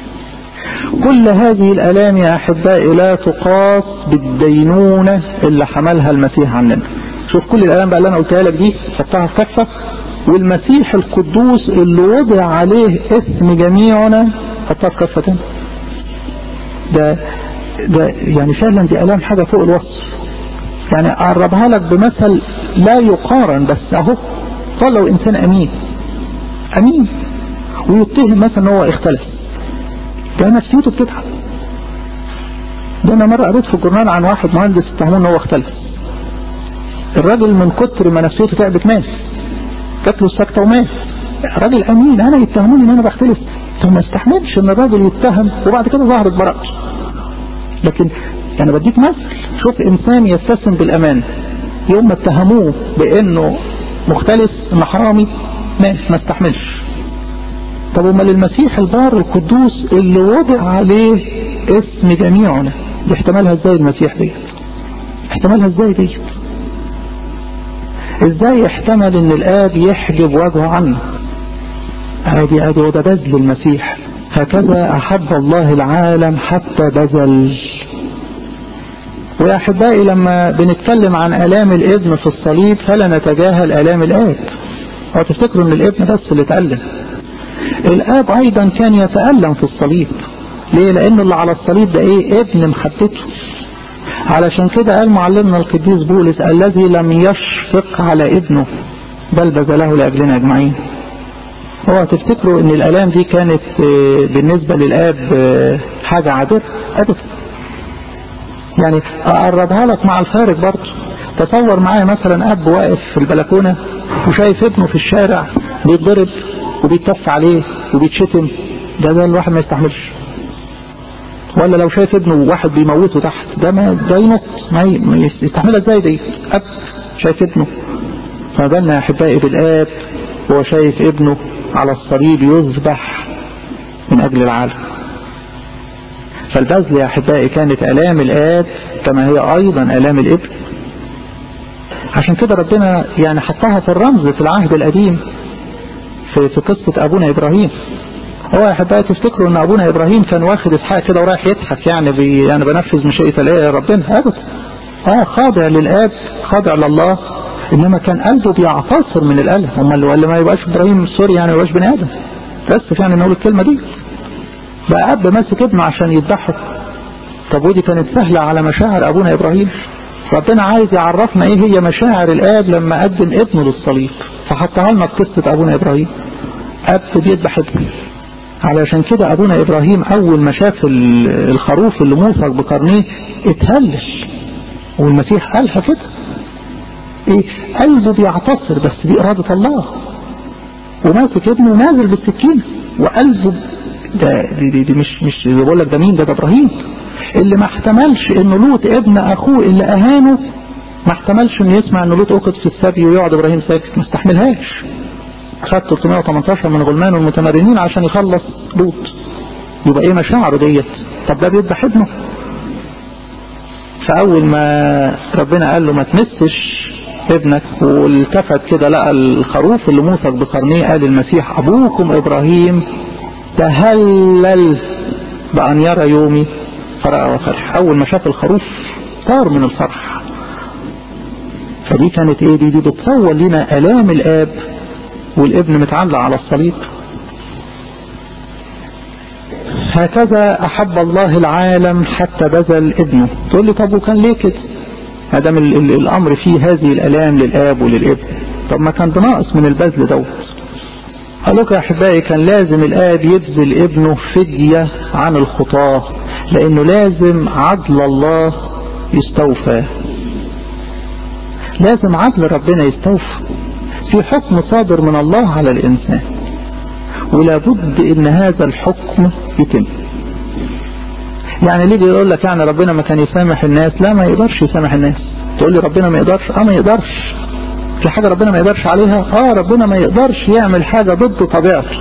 كل هذه الالام يا احبائي لا تقاس بالدينونة اللي حملها المسيح عننا شوف كل الالام بقى اللي انا قلتها لك دي حطها في كفة والمسيح القدوس اللي وضع عليه اسم جميعنا حطها في كفة تاني ده ده يعني فعلا دي الام حاجة فوق الوصف يعني اقربها لك بمثل لا يقارن بس اهو قال لو انسان امين امين ويتهم مثلا ان هو اختلف ده نفسيته بتتعب ده انا مرة قريت في الجورنال عن واحد مهندس اتهموه ان هو اختلف الراجل من كتر ما نفسيته تعبت مات جات له السكتة ومات راجل امين انا يتهموني ان انا بختلف طب ما استحملش ان الراجل يتهم وبعد كده ظهرت براءته لكن انا بديك مثل شوف انسان يتسم بالامان يوم ما اتهموه بانه مختلف انه حرامي مات ما استحملش طب امال المسيح البار القدوس اللي وضع عليه اسم جميعنا دي احتمالها ازاي المسيح ديت احتمالها ازاي ديت ازاي يحتمل ان الاب يحجب وجهه عنه ادي ادي وده بذل المسيح هكذا احب الله العالم حتى بذل ويا احبائي لما بنتكلم عن الام الابن في الصليب فلا نتجاهل الام الاب او تفتكروا ان الابن بس اللي اتألم الاب ايضا كان يتألم في الصليب ليه لان اللي على الصليب ده ايه ابن محبته علشان كده قال معلمنا القديس بولس الذي لم يشفق على ابنه بل بذله لاجلنا اجمعين هو تفتكروا ان الالام دي كانت بالنسبة للاب حاجة عابرة ابدا يعني اقربها لك مع الخارج برضه تصور معايا مثلا اب واقف في البلكونة وشايف ابنه في الشارع بيتضرب وبيتف عليه وبيتشتم ده ده الواحد ما يستحملش ولا لو شايف ابنه واحد بيموته تحت ده ما ده ينط ما يستحملها ازاي دي اب شايف ابنه فبالنا يا احبائي بالاب هو شايف ابنه على الصليب يذبح من اجل العالم فالبذل يا احبائي كانت الام الاب كما هي ايضا الام الابن عشان كده ربنا يعني حطها في الرمز في العهد القديم في, في قصة ابونا ابراهيم هو يا احبائي تفتكروا ان ابونا ابراهيم كان واخد اسحاق كده ورايح يضحك يعني بي يعني بنفذ مشيئه الايه ربنا ابدا اه خاضع للاب خاضع لله انما كان قلبه بيعتصر من الالم امال ولا ما يبقاش ابراهيم سوري يعني ما يبقاش بني ادم بس يعني نقول الكلمه دي بقى اب ماسك ابنه عشان يذبحه طب ودي كانت سهله على مشاعر ابونا ابراهيم ربنا عايز يعرفنا ايه هي مشاعر الاب لما قدم ابنه للصليب فحطها لنا في قصه ابونا ابراهيم اب بيذبح ابنه علشان كده ابونا ابراهيم اول ما شاف الخروف اللي موثق بقرنيه اتهلل والمسيح قالها كده ايه قلبه بيعتصر بس دي اراده الله وماسك ابنه نازل بالسكينه وقلبه ده دي, دي, دي مش مش بقول لك ده مين ده ده ابراهيم اللي ما احتملش ان لوط ابن اخوه اللي اهانه ما احتملش انه يسمع ان لوط اخذ في السبي ويقعد ابراهيم ساكت ما استحملهاش خد 318 من غلمان المتمرنين عشان يخلص لوط يبقى ايه مشاعره ديت طب ده بيذبح ابنه فاول ما ربنا قال له ما تمسش ابنك والتفت كده لقى الخروف اللي موثق بقرنيه قال المسيح ابوكم ابراهيم تهلل بان يرى يومي فرأى وفرح اول ما شاف الخروف طار من الفرح فدي كانت ايه دي دي بتصور لنا الام الاب والابن متعلق على الصليب هكذا احب الله العالم حتى بذل ابنه تقول لي طب وكان ليه كده ما دام الامر فيه هذه الالام للاب وللابن طب ما كان بناقص من البذل دوت قال لكم يا احبائي كان لازم الاب يبذل ابنه فدية عن الخطاة لانه لازم عدل الله يستوفى لازم عدل ربنا يستوفى في حكم صادر من الله على الانسان ولا بد ان هذا الحكم يتم يعني ليه يقول لك يعني ربنا ما كان يسامح الناس لا ما يقدرش يسامح الناس تقول لي ربنا ما يقدرش اه ما يقدرش في حاجة ربنا ما يقدرش عليها اه ربنا ما يقدرش يعمل حاجة ضد طبيعته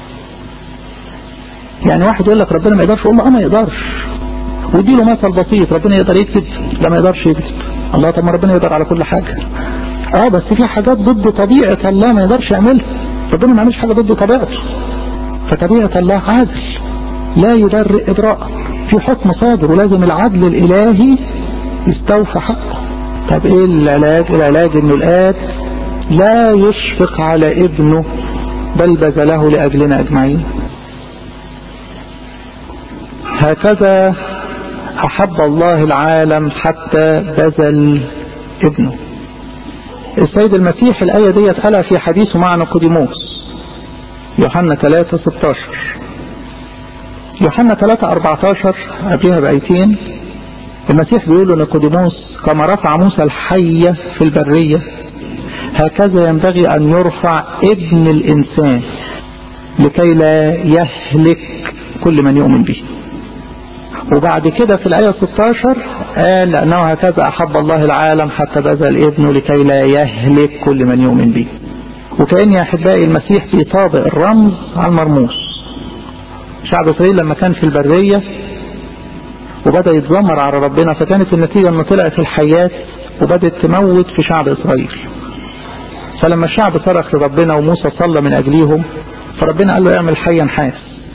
يعني واحد يقول لك ربنا ما يقدرش يقول له اه ما يقدرش ودي له مثل بسيط ربنا يقدر يكذب لا ما يقدرش يكذب الله طب ما ربنا يقدر على كل حاجة اه بس في حاجات ضد طبيعة الله ما يقدرش يعملها ربنا ما يعملش حاجة ضد طبيعته فطبيعة الله عادل لا يبرئ إبراء في حكم صادر ولازم العدل الإلهي يستوفى حقه طب ايه العلاج العلاج انه الآب لا يشفق على ابنه بل بذله لأجلنا أجمعين هكذا أحب الله العالم حتى بذل ابنه السيد المسيح الآية دي قالها في حديثه مع نيقوديموس يوحنا 3 16 يوحنا 3 14 قبلها بآيتين المسيح بيقول لنيقوديموس كما رفع موسى الحية في البرية هكذا ينبغي أن يرفع ابن الإنسان لكي لا يهلك كل من يؤمن به وبعد كده في الآية 16 قال لأنه هكذا أحب الله العالم حتى بذل ابنه لكي لا يهلك كل من يؤمن به وكأن يا أحبائي المسيح بيطابق الرمز على المرموز شعب إسرائيل لما كان في البرية وبدأ يتذمر على ربنا فكانت النتيجة أنه طلعت الحياة وبدأت تموت في شعب إسرائيل فلما الشعب صرخ لربنا وموسى صلى من أجليهم فربنا قال له اعمل حيا نحاس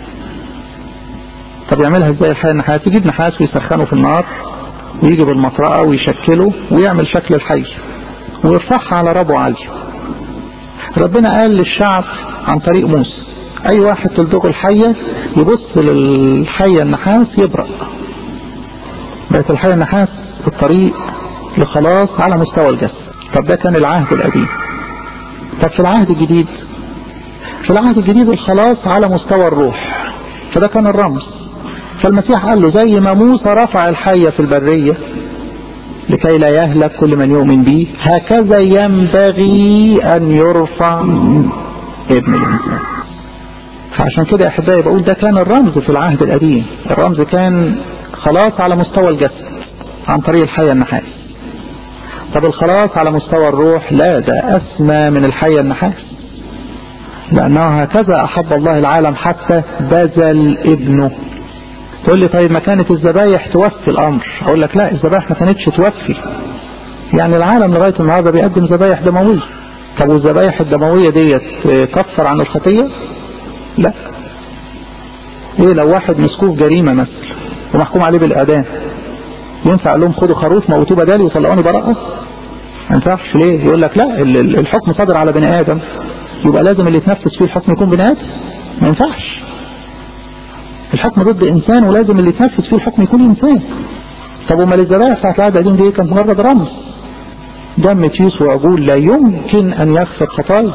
طب يعملها ازاي الحيا النحاس يجيب نحاس ويسخنه في النار ويجي بالمطرقة ويشكله ويعمل شكل الحي ويرفعها على ربو عالي ربنا قال للشعب عن طريق موسى اي واحد تلدغه الحية يبص للحية النحاس يبرأ بقت الحية النحاس في الطريق لخلاص على مستوى الجسد طب ده كان العهد القديم طب في العهد الجديد في العهد الجديد الخلاص على مستوى الروح فده كان الرمز فالمسيح قال له زي ما موسى رفع الحية في البرية لكي لا يهلك كل من يؤمن به هكذا ينبغي أن يرفع ابن الإنسان فعشان كده أحبائي بقول ده كان الرمز في العهد القديم الرمز كان خلاص على مستوى الجسد عن طريق الحية النحاس طب الخلاص على مستوى الروح لا ده أسمى من الحية النحاس لأنه هكذا أحب الله العالم حتى بذل ابنه تقول لي طيب ما كانت الذبايح توفي الأمر أقول لك لا الذبايح ما كانتش توفي يعني العالم لغاية النهاردة بيقدم ذبايح دموية طب والذبايح الدموية ديت كفر عن الخطية لا ايه لو واحد مسكوه جريمة مثلا ومحكوم عليه بالاعدام ينفع لهم خدوا خروف موتوه بدالي وطلعوني براءة ما ينفعش ليه يقول لك لا الحكم صادر على بني ادم يبقى لازم اللي يتنفذ فيه الحكم يكون بني ادم ما ينفعش الحكم ضد انسان ولازم اللي يتنفذ فيه الحكم يكون انسان طب امال الذبائح بتاعت العهد القديم دي كانت مجرد رمز دم تيس وعجول لا يمكن ان يغفر خطايا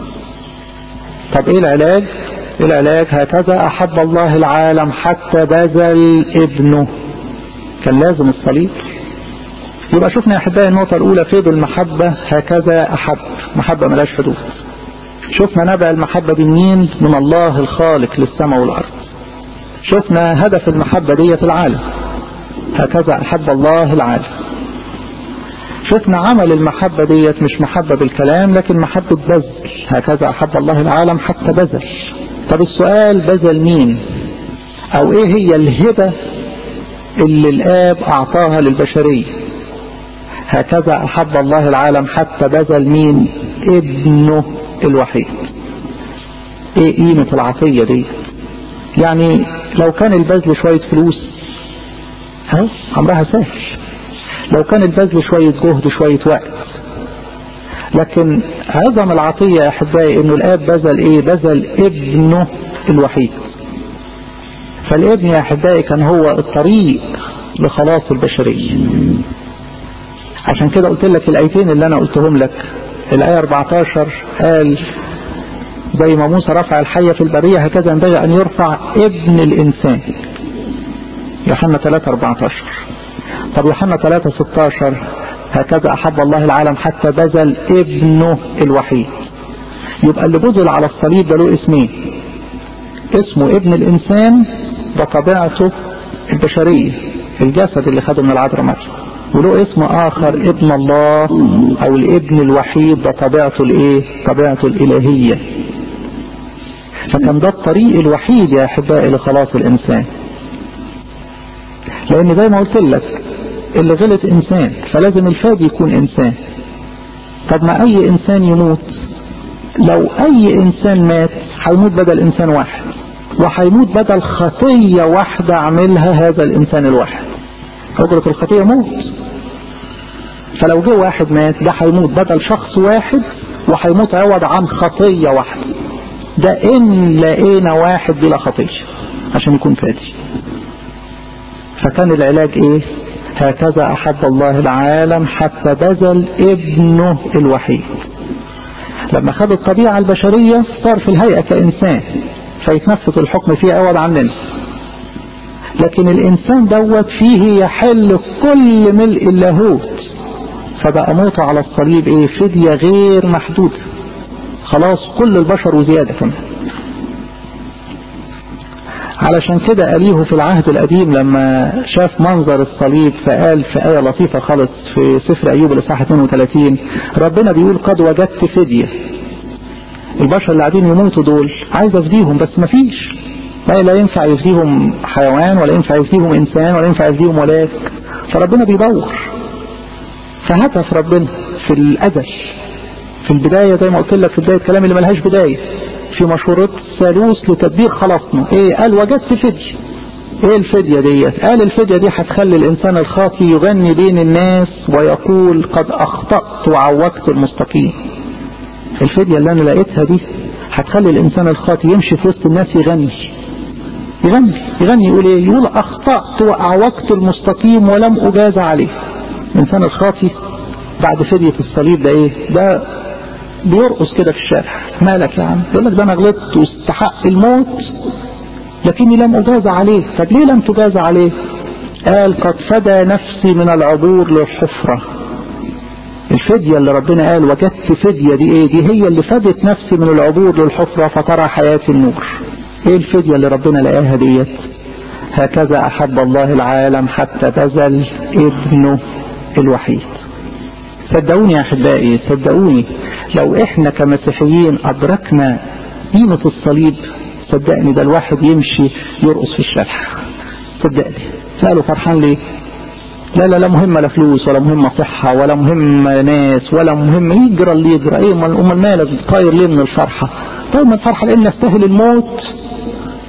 طب ايه العلاج ايه العلاج هكذا احب الله العالم حتى بذل ابنه كان لازم الصليب يبقى شفنا يا احبائي النقطه الاولى فيض المحبه هكذا احب محبه ملاش حدود شفنا نبع المحبه دي منين من الله الخالق للسماء والارض شفنا هدف المحبه دي في العالم هكذا احب الله العالم شفنا عمل المحبة ديت مش محبة بالكلام لكن محبة بذل هكذا أحب الله العالم حتى بذل طب السؤال بذل مين أو إيه هي الهبة اللي الآب أعطاها للبشرية هكذا أحب الله العالم حتى بذل مين ابنه الوحيد إيه قيمة العطية دي يعني لو كان البذل شوية فلوس ها أمرها سهل لو كان البذل شوية جهد شوية وقت لكن عظم العطية يا أحبائي أنه الآب بذل إيه بذل ابنه الوحيد فالابن يا أحبائي كان هو الطريق لخلاص البشرية عشان كده قلت لك الآيتين اللي أنا قلتهم لك الآية 14 قال زي ما موسى رفع الحية في البرية هكذا ينبغي أن يرفع ابن الإنسان يوحنا 3 14 طب يوحنا 3 16 هكذا أحب الله العالم حتى بذل ابنه الوحيد يبقى اللي بذل على الصليب ده له اسمين اسمه ابن الإنسان بطبيعته البشرية الجسد اللي خده من العذراء مريم وله اسم آخر ابن الله أو الابن الوحيد ده طبيعته الإيه؟ طبيعته الإلهية فكان ده الطريق الوحيد يا أحبائي لخلاص الإنسان لأن زي ما قلت لك اللي غلط إنسان فلازم الفادي يكون إنسان طب ما أي إنسان يموت لو أي إنسان مات هيموت بدل إنسان واحد وهيموت بدل خطية واحدة عملها هذا الإنسان الواحد أجرة الخطية موت فلو جه واحد مات ده هيموت بدل شخص واحد وهيموت عوض عن خطية واحدة ده إن لقينا واحد بلا خطية عشان يكون فادي فكان العلاج إيه هكذا أحب الله العالم حتى بذل ابنه الوحيد لما خد الطبيعة البشرية صار في الهيئة كإنسان فيتنفذ الحكم فيه عوض عننا لكن الإنسان دوت فيه يحل كل ملء اللاهوت فبقى موته على الصليب ايه فدية غير محدودة خلاص كل البشر وزيادة كمان علشان كده أليه في العهد القديم لما شاف منظر الصليب فقال في آية لطيفة خالص في سفر أيوب الإصحاح 32 ربنا بيقول قد وجدت فدية البشر اللي قاعدين يموتوا دول عايز أفديهم بس مفيش لا لا ينفع يفديهم حيوان ولا ينفع يفديهم إنسان ولا ينفع يفديهم ملاك فربنا بيدور فهدف ربنا في الأزل في البداية زي ما قلت لك في بداية كلام اللي ملهاش بداية في مشورة ثالوث لتدبير خلاصنا ايه قال وجدت فدية ايه الفدية ديت قال الفدية دي هتخلي الانسان الخاطي يغني بين الناس ويقول قد اخطأت وعوجت المستقيم الفدية اللي انا لقيتها دي هتخلي الانسان الخاطي يمشي في وسط الناس يغني يغني يغني يقول ايه يقول اخطأت واعوجت المستقيم ولم اجاز عليه الانسان الخاطي بعد فدية الصليب ده ايه ده بيرقص كده في الشارع مالك يا عم يقول لك ده انا غلطت واستحق الموت لكني لم اجاز عليه طب ليه لم تجاز عليه قال قد فدى نفسي من العبور للحفرة الفدية اللي ربنا قال وجدت فدية دي ايه دي هي اللي فدت نفسي من العبور للحفرة فترى حياتي النور ايه الفدية اللي ربنا لقاها ديت هكذا احب الله العالم حتى بذل ابنه الوحيد صدقوني يا احبائي صدقوني لو احنا كمسيحيين ادركنا قيمة الصليب صدقني ده الواحد يمشي يرقص في الشارع صدقني سأله فرحان ليه لا لا لا مهمة لا فلوس ولا مهمة صحة ولا مهمة ناس ولا مهم يجرى اللي يجرى ايه امال مالك طاير ليه من الفرحة طيب من الفرحة لان نستاهل الموت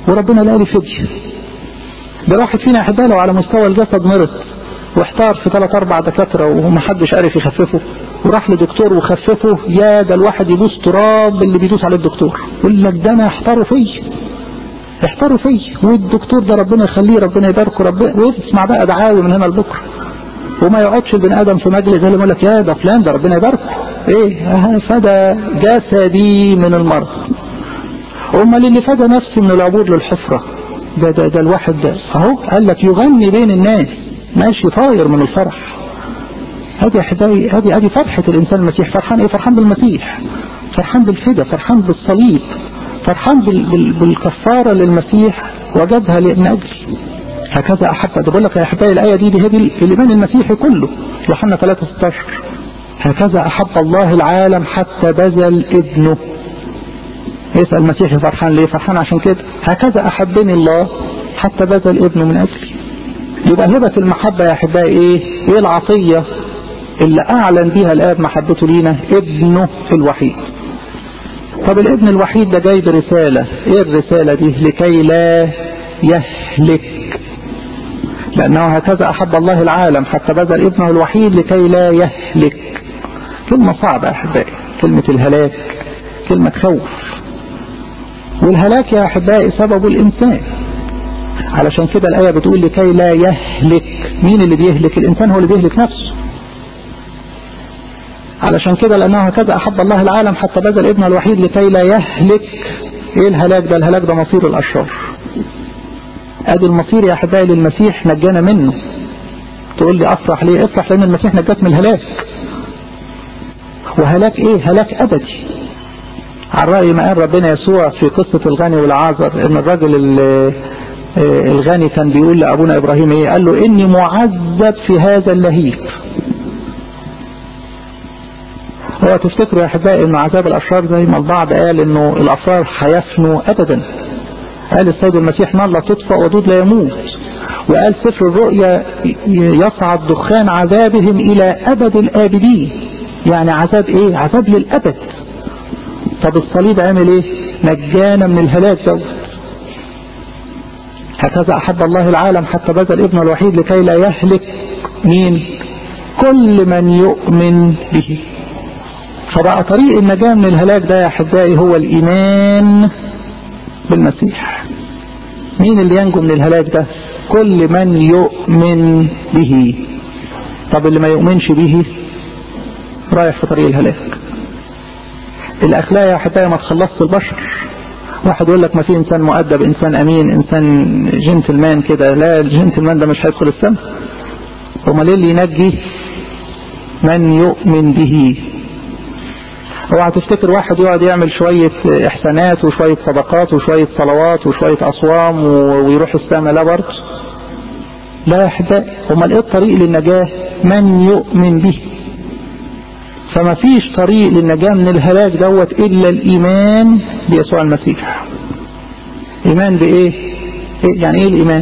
وربنا لا لي فدية ده واحد فينا احبائي لو على مستوى الجسد مرض واحتار في ثلاث اربع دكاتره ومحدش عارف يخففه وراح لدكتور وخففه يا ده الواحد يبوس تراب اللي بيدوس عليه الدكتور يقول لك ده انا احتاروا فيا احتاروا فيا والدكتور ده ربنا يخليه ربنا يباركه ربنا ويسمع بقى دعاوي من هنا لبكره وما يقعدش البني ادم في مجلس زي اللي يقول لك يا ده فلان ده ربنا يباركه ايه اه فده جسدي من المرض امال اللي فدى نفسي من العبور للحفره ده ده ده الواحد ده اهو قال لك يغني بين الناس ماشي طاير من الفرح هذه احبائي هذه هذه فرحه الانسان المسيح فرحان ايه فرحان بالمسيح فرحان بالفدا فرحان بالصليب فرحان بال بال بالكفاره للمسيح وجدها من اجلي هكذا احب ده بقول لك يا احبائي الايه دي دي هذه الايمان المسيحي كله يوحنا 3 16 هكذا احب الله العالم حتى بذل ابنه يسأل المسيح فرحان ليه فرحان عشان كده هكذا أحبني الله حتى بذل ابنه من أجلي يبقى هبة المحبة يا أحبائي إيه إيه العطية اللي أعلن بها الآب محبته لينا ابنه الوحيد طب الابن الوحيد ده جاي برسالة إيه الرسالة دي لكي لا يهلك لأنه هكذا أحب الله العالم حتى بذل ابنه الوحيد لكي لا يهلك كلمة صعبة يا أحبائي كلمة الهلاك كلمة خوف والهلاك يا أحبائي سبب الإنسان علشان كده الآية بتقول لكي لا يهلك مين اللي بيهلك الإنسان هو اللي بيهلك نفسه علشان كده لأنه هكذا أحب الله العالم حتى بذل ابنه الوحيد لكي لا يهلك إيه الهلاك ده الهلاك ده مصير الأشرار ادي المصير يا أحبائي للمسيح نجانا منه تقول لي أفرح ليه افرح لأن المسيح نجاك من الهلاك وهلاك إيه هلاك أبدي على رأي ما قال ربنا يسوع في قصة الغني والعازر ان الراجل الغني كان بيقول لأبونا إبراهيم ايه قال له اني معذب في هذا اللهيب هو تفتكروا يا احبائي ان عذاب الاشرار زي ما البعض قال انه الاشرار هيفنوا ابدا قال السيد المسيح نار لا تطفأ ودود لا يموت وقال سفر الرؤيا يصعد دخان عذابهم الى ابد الابدين يعني عذاب ايه عذاب للابد طب الصليب عمل ايه نجانا من الهلاك دوت هكذا احب الله العالم حتى بذل ابنه الوحيد لكي لا يهلك مين كل من يؤمن به فبقى طريق النجاة من الهلاك ده يا احبائي هو الايمان بالمسيح مين اللي ينجو من الهلاك ده كل من يؤمن به طب اللي ما يؤمنش به رايح في طريق الهلاك الاخلاق يا احبائي ما تخلصش البشر واحد يقول لك ما في انسان مؤدب انسان امين انسان جنتلمان كده لا الجنتلمان ده مش هيدخل السماء امال ايه اللي ينجي من يؤمن به اوعى تفتكر واحد يقعد يعمل شوية احسانات وشوية صدقات وشوية صلوات وشوية اصوام ويروح السماء لا برضه لا يا احبائي امال ايه الطريق للنجاة من يؤمن به فما فيش طريق للنجاة من الهلاك دوت إلا الإيمان بيسوع المسيح إيمان بإيه يعني إيه الإيمان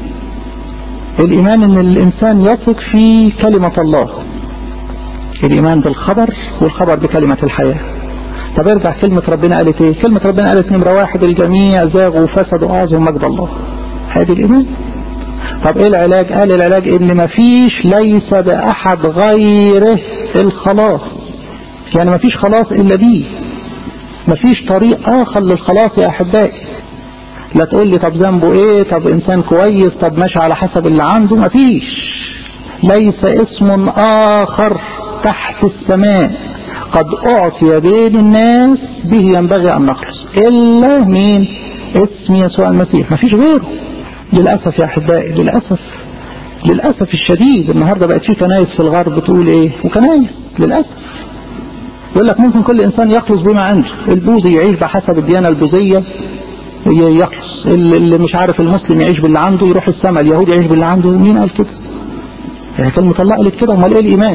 الإيمان إن الإنسان يثق في كلمة الله الإيمان بالخبر والخبر بكلمة الحياة طب ارجع كلمة ربنا قالت ايه كلمة ربنا قالت نمرة واحد الجميع زاغوا وفسدوا أعظم مجد الله هذه الإيمان طب ايه العلاج قال العلاج ان مفيش ليس بأحد غيره الخلاص يعني مفيش خلاص الا بيه مفيش طريق اخر للخلاص يا احبائي لا تقول لي طب ذنبه ايه طب انسان كويس طب ماشي على حسب اللي عنده مفيش ليس اسم اخر تحت السماء قد اعطي بين الناس به ينبغي ان نخلص الا مين اسم يسوع المسيح مفيش غيره للأسف يا أحبائي للأسف للأسف الشديد النهاردة بقت في كنايس في الغرب تقول إيه وكنايس للأسف يقول لك ممكن كل إنسان يخلص بما عنده البوذي يعيش بحسب الديانة البوذية يخلص اللي مش عارف المسلم يعيش باللي عنده يروح السماء اليهودي يعيش باللي عنده مين قال كده يعني كلمة الله قالت كده امال ايه الإيمان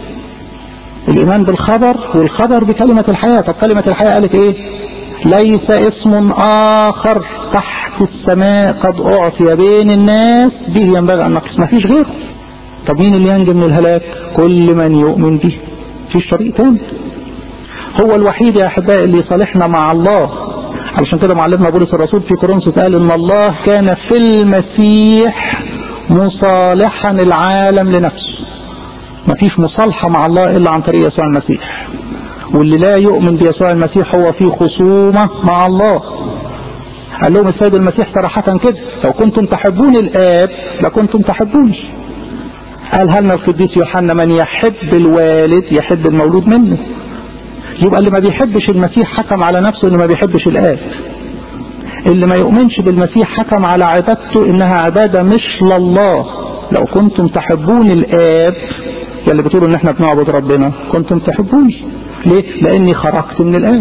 الإيمان بالخبر والخبر بكلمة الحياة طب كلمة الحياة قالت ايه ليس اسم آخر تحت السماء قد أعطي بين الناس به ينبغي أن نقص ما فيش غيره طب مين اللي ينجي من الهلاك كل من يؤمن به فيش طريق تاني هو الوحيد يا أحبائي اللي يصالحنا مع الله علشان كده معلمنا بولس الرسول في كورنثوس قال ان الله كان في المسيح مصالحا العالم لنفسه مفيش مصالحة مع الله الا عن طريق يسوع المسيح واللي لا يؤمن بيسوع المسيح هو في خصومة مع الله قال لهم السيد المسيح صراحة كده لو كنتم تحبون الآب لكنتم تحبوني قال لنا القديس يوحنا من يحب الوالد يحب المولود منه يبقى اللي ما بيحبش المسيح حكم على نفسه اللي ما بيحبش الآب اللي ما يؤمنش بالمسيح حكم على عبادته انها عبادة مش لله لو كنتم تحبون الآب يلي بتقولوا ان احنا بنعبد ربنا كنتم تحبوني ليه لاني خرجت من الآب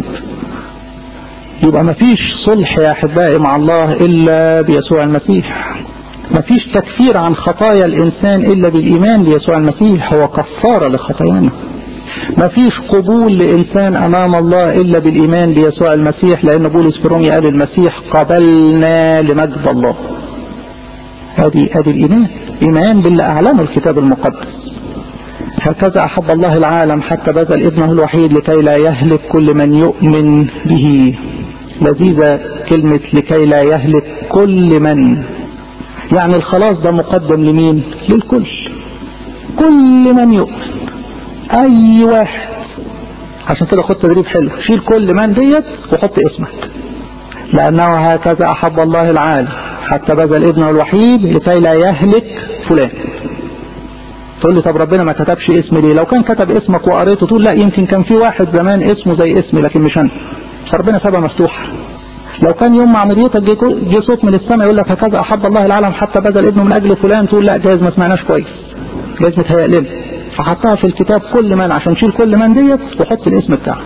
يبقى ما فيش صلح يا احبائي مع الله الا بيسوع المسيح ما فيش تكفير عن خطايا الانسان الا بالايمان بيسوع المسيح هو كفارة لخطايانا ما فيش قبول لإنسان أمام الله إلا بالإيمان بيسوع المسيح لأن بولس في روميا قال المسيح قبلنا لمجد الله هذه هذه الإيمان إيمان باللي أعلنه الكتاب المقدس هكذا أحب الله العالم حتى بذل ابنه الوحيد لكي لا يهلك كل من يؤمن به لذيذة كلمة لكي لا يهلك كل من يعني الخلاص ده مقدم لمين للكل كل من يؤمن اي واحد عشان كده خد تدريب حلو شيل كل من ديت وحط اسمك لانه هكذا احب الله العالم حتى بذل ابنه الوحيد لكي لا يهلك فلان تقول لي طب ربنا ما كتبش اسمي ليه لو كان كتب اسمك وقريته تقول لا يمكن كان في واحد زمان اسمه زي اسمي لكن مش انا فربنا سابها مفتوحه لو كان يوم مع عمليتك جه صوت من السماء يقول لك هكذا احب الله العالم حتى بذل ابنه من اجل فلان تقول لا جايز ما سمعناش كويس جايز متهيأ لنا فحطها في الكتاب كل من عشان تشيل كل من ديت وحط الاسم بتاعك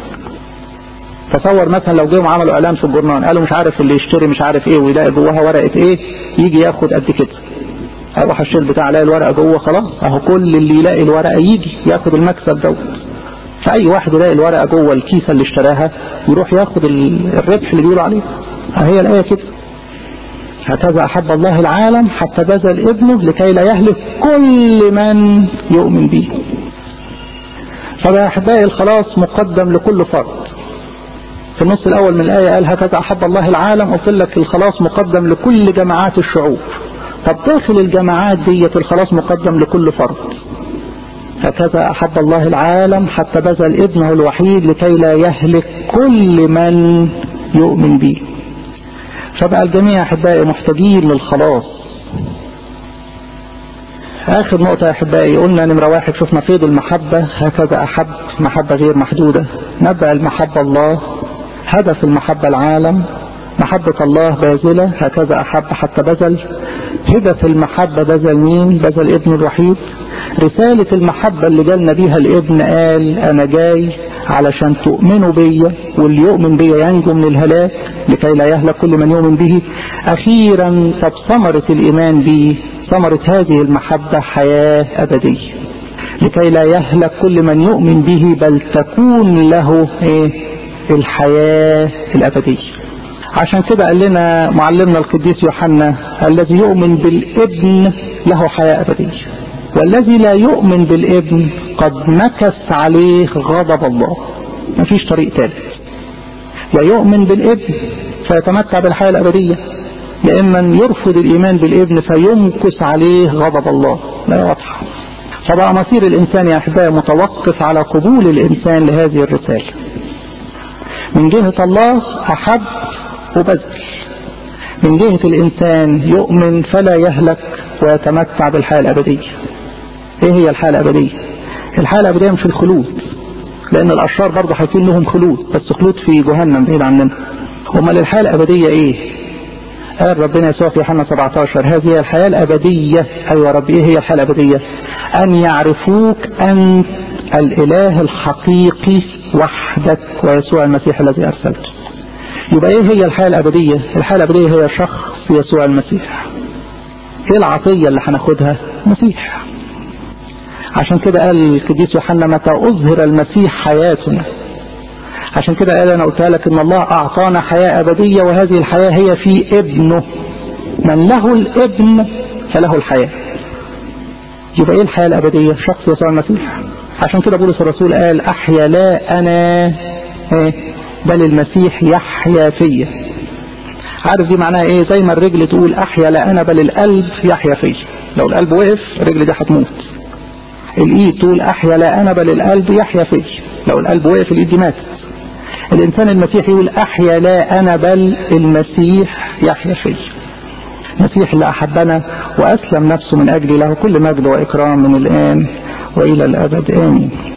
تصور مثلا لو جيهم عملوا اعلان في الجورنال قالوا مش عارف اللي يشتري مش عارف ايه ويلاقي جواها ورقه ايه يجي ياخد قد كده اروح الشيل بتاع الاقي الورقه جوه خلاص اهو كل اللي يلاقي الورقه يجي ياخد المكسب دوت فاي واحد يلاقي الورقه جوه الكيسه اللي اشتراها يروح ياخد الربح اللي بيقولوا عليه هي الايه كده هكذا أحب الله العالم حتى بذل ابنه لكي لا يهلك كل من يؤمن به فبقى أحبائي الخلاص مقدم لكل فرد في النص الأول من الآية قال هكذا أحب الله العالم قلت لك الخلاص مقدم لكل جماعات الشعوب طب داخل الجماعات ديت الخلاص مقدم لكل فرد هكذا أحب الله العالم حتى بذل ابنه الوحيد لكي لا يهلك كل من يؤمن به فبقى الجميع أحبائي محتاجين للخلاص آخر نقطة يا أحبائي قلنا نمرة واحد شفنا فيض المحبة هكذا أحب محبة غير محدودة نبع المحبة الله هدف المحبة العالم محبة الله باذلة هكذا أحب حتى بذل هدف المحبة بذل مين بذل ابن الوحيد رسالة المحبة اللي جالنا بيها الابن قال أنا جاي علشان تؤمنوا بيا واللي يؤمن بيا ينجو من الهلاك لكي لا يهلك كل من يؤمن به أخيرا طب ثمرة الإيمان به ثمرة هذه المحبة حياة أبدية لكي لا يهلك كل من يؤمن به بل تكون له إيه الحياة الأبدية عشان كده قال لنا معلمنا القديس يوحنا الذي يؤمن بالابن له حياة أبدية والذي لا يؤمن بالابن قد نكس عليه غضب الله ما فيش طريق ثالث يا يؤمن بالابن فيتمتع بالحياة الأبدية يا إما يرفض الإيمان بالابن فيمكس عليه غضب الله لا واضحة فبقى مصير الإنسان يا أحبائي متوقف على قبول الإنسان لهذه الرسالة من جهة الله أحب وبذل من جهة الإنسان يؤمن فلا يهلك ويتمتع بالحياة الأبدية إيه هي الحياة الأبدية الحياة الأبدية مش الخلود لأن الأشرار برضه هيكون لهم خلود بس خلود في جهنم بعيد عننا أمال الحياة الأبدية إيه قال ربنا يسوع في يوحنا 17 هذه هي الحياة الأبدية أيوة رب إيه هي الحياة الأبدية أن يعرفوك أنت الإله الحقيقي وحدك ويسوع المسيح الذي أرسلته يبقى ايه هي الحياة الأبدية الحياة الأبدية هي شخص يسوع المسيح ايه العطية اللي هناخدها مسيح عشان كده قال القديس يوحنا متى أظهر المسيح حياتنا عشان كده قال أنا قلت لك إن الله أعطانا حياة أبدية وهذه الحياة هي في ابنه من له الابن فله الحياة يبقى ايه الحياة الأبدية شخص يسوع المسيح عشان كده بولس الرسول قال أحيا لا أنا إيه بل المسيح يحيا فيا عارف دي معناها ايه زي ما الرجل تقول احيا لا انا بل القلب يحيا فيا لو القلب وقف الرجل دي هتموت الايد تقول احيا لا انا بل القلب يحيا فيا لو القلب وقف الايد دي ماتت الانسان المسيحي يقول احيا لا انا بل المسيح يحيا فيا المسيح اللي احبنا واسلم نفسه من اجلي له كل مجد واكرام من الان والى الابد امين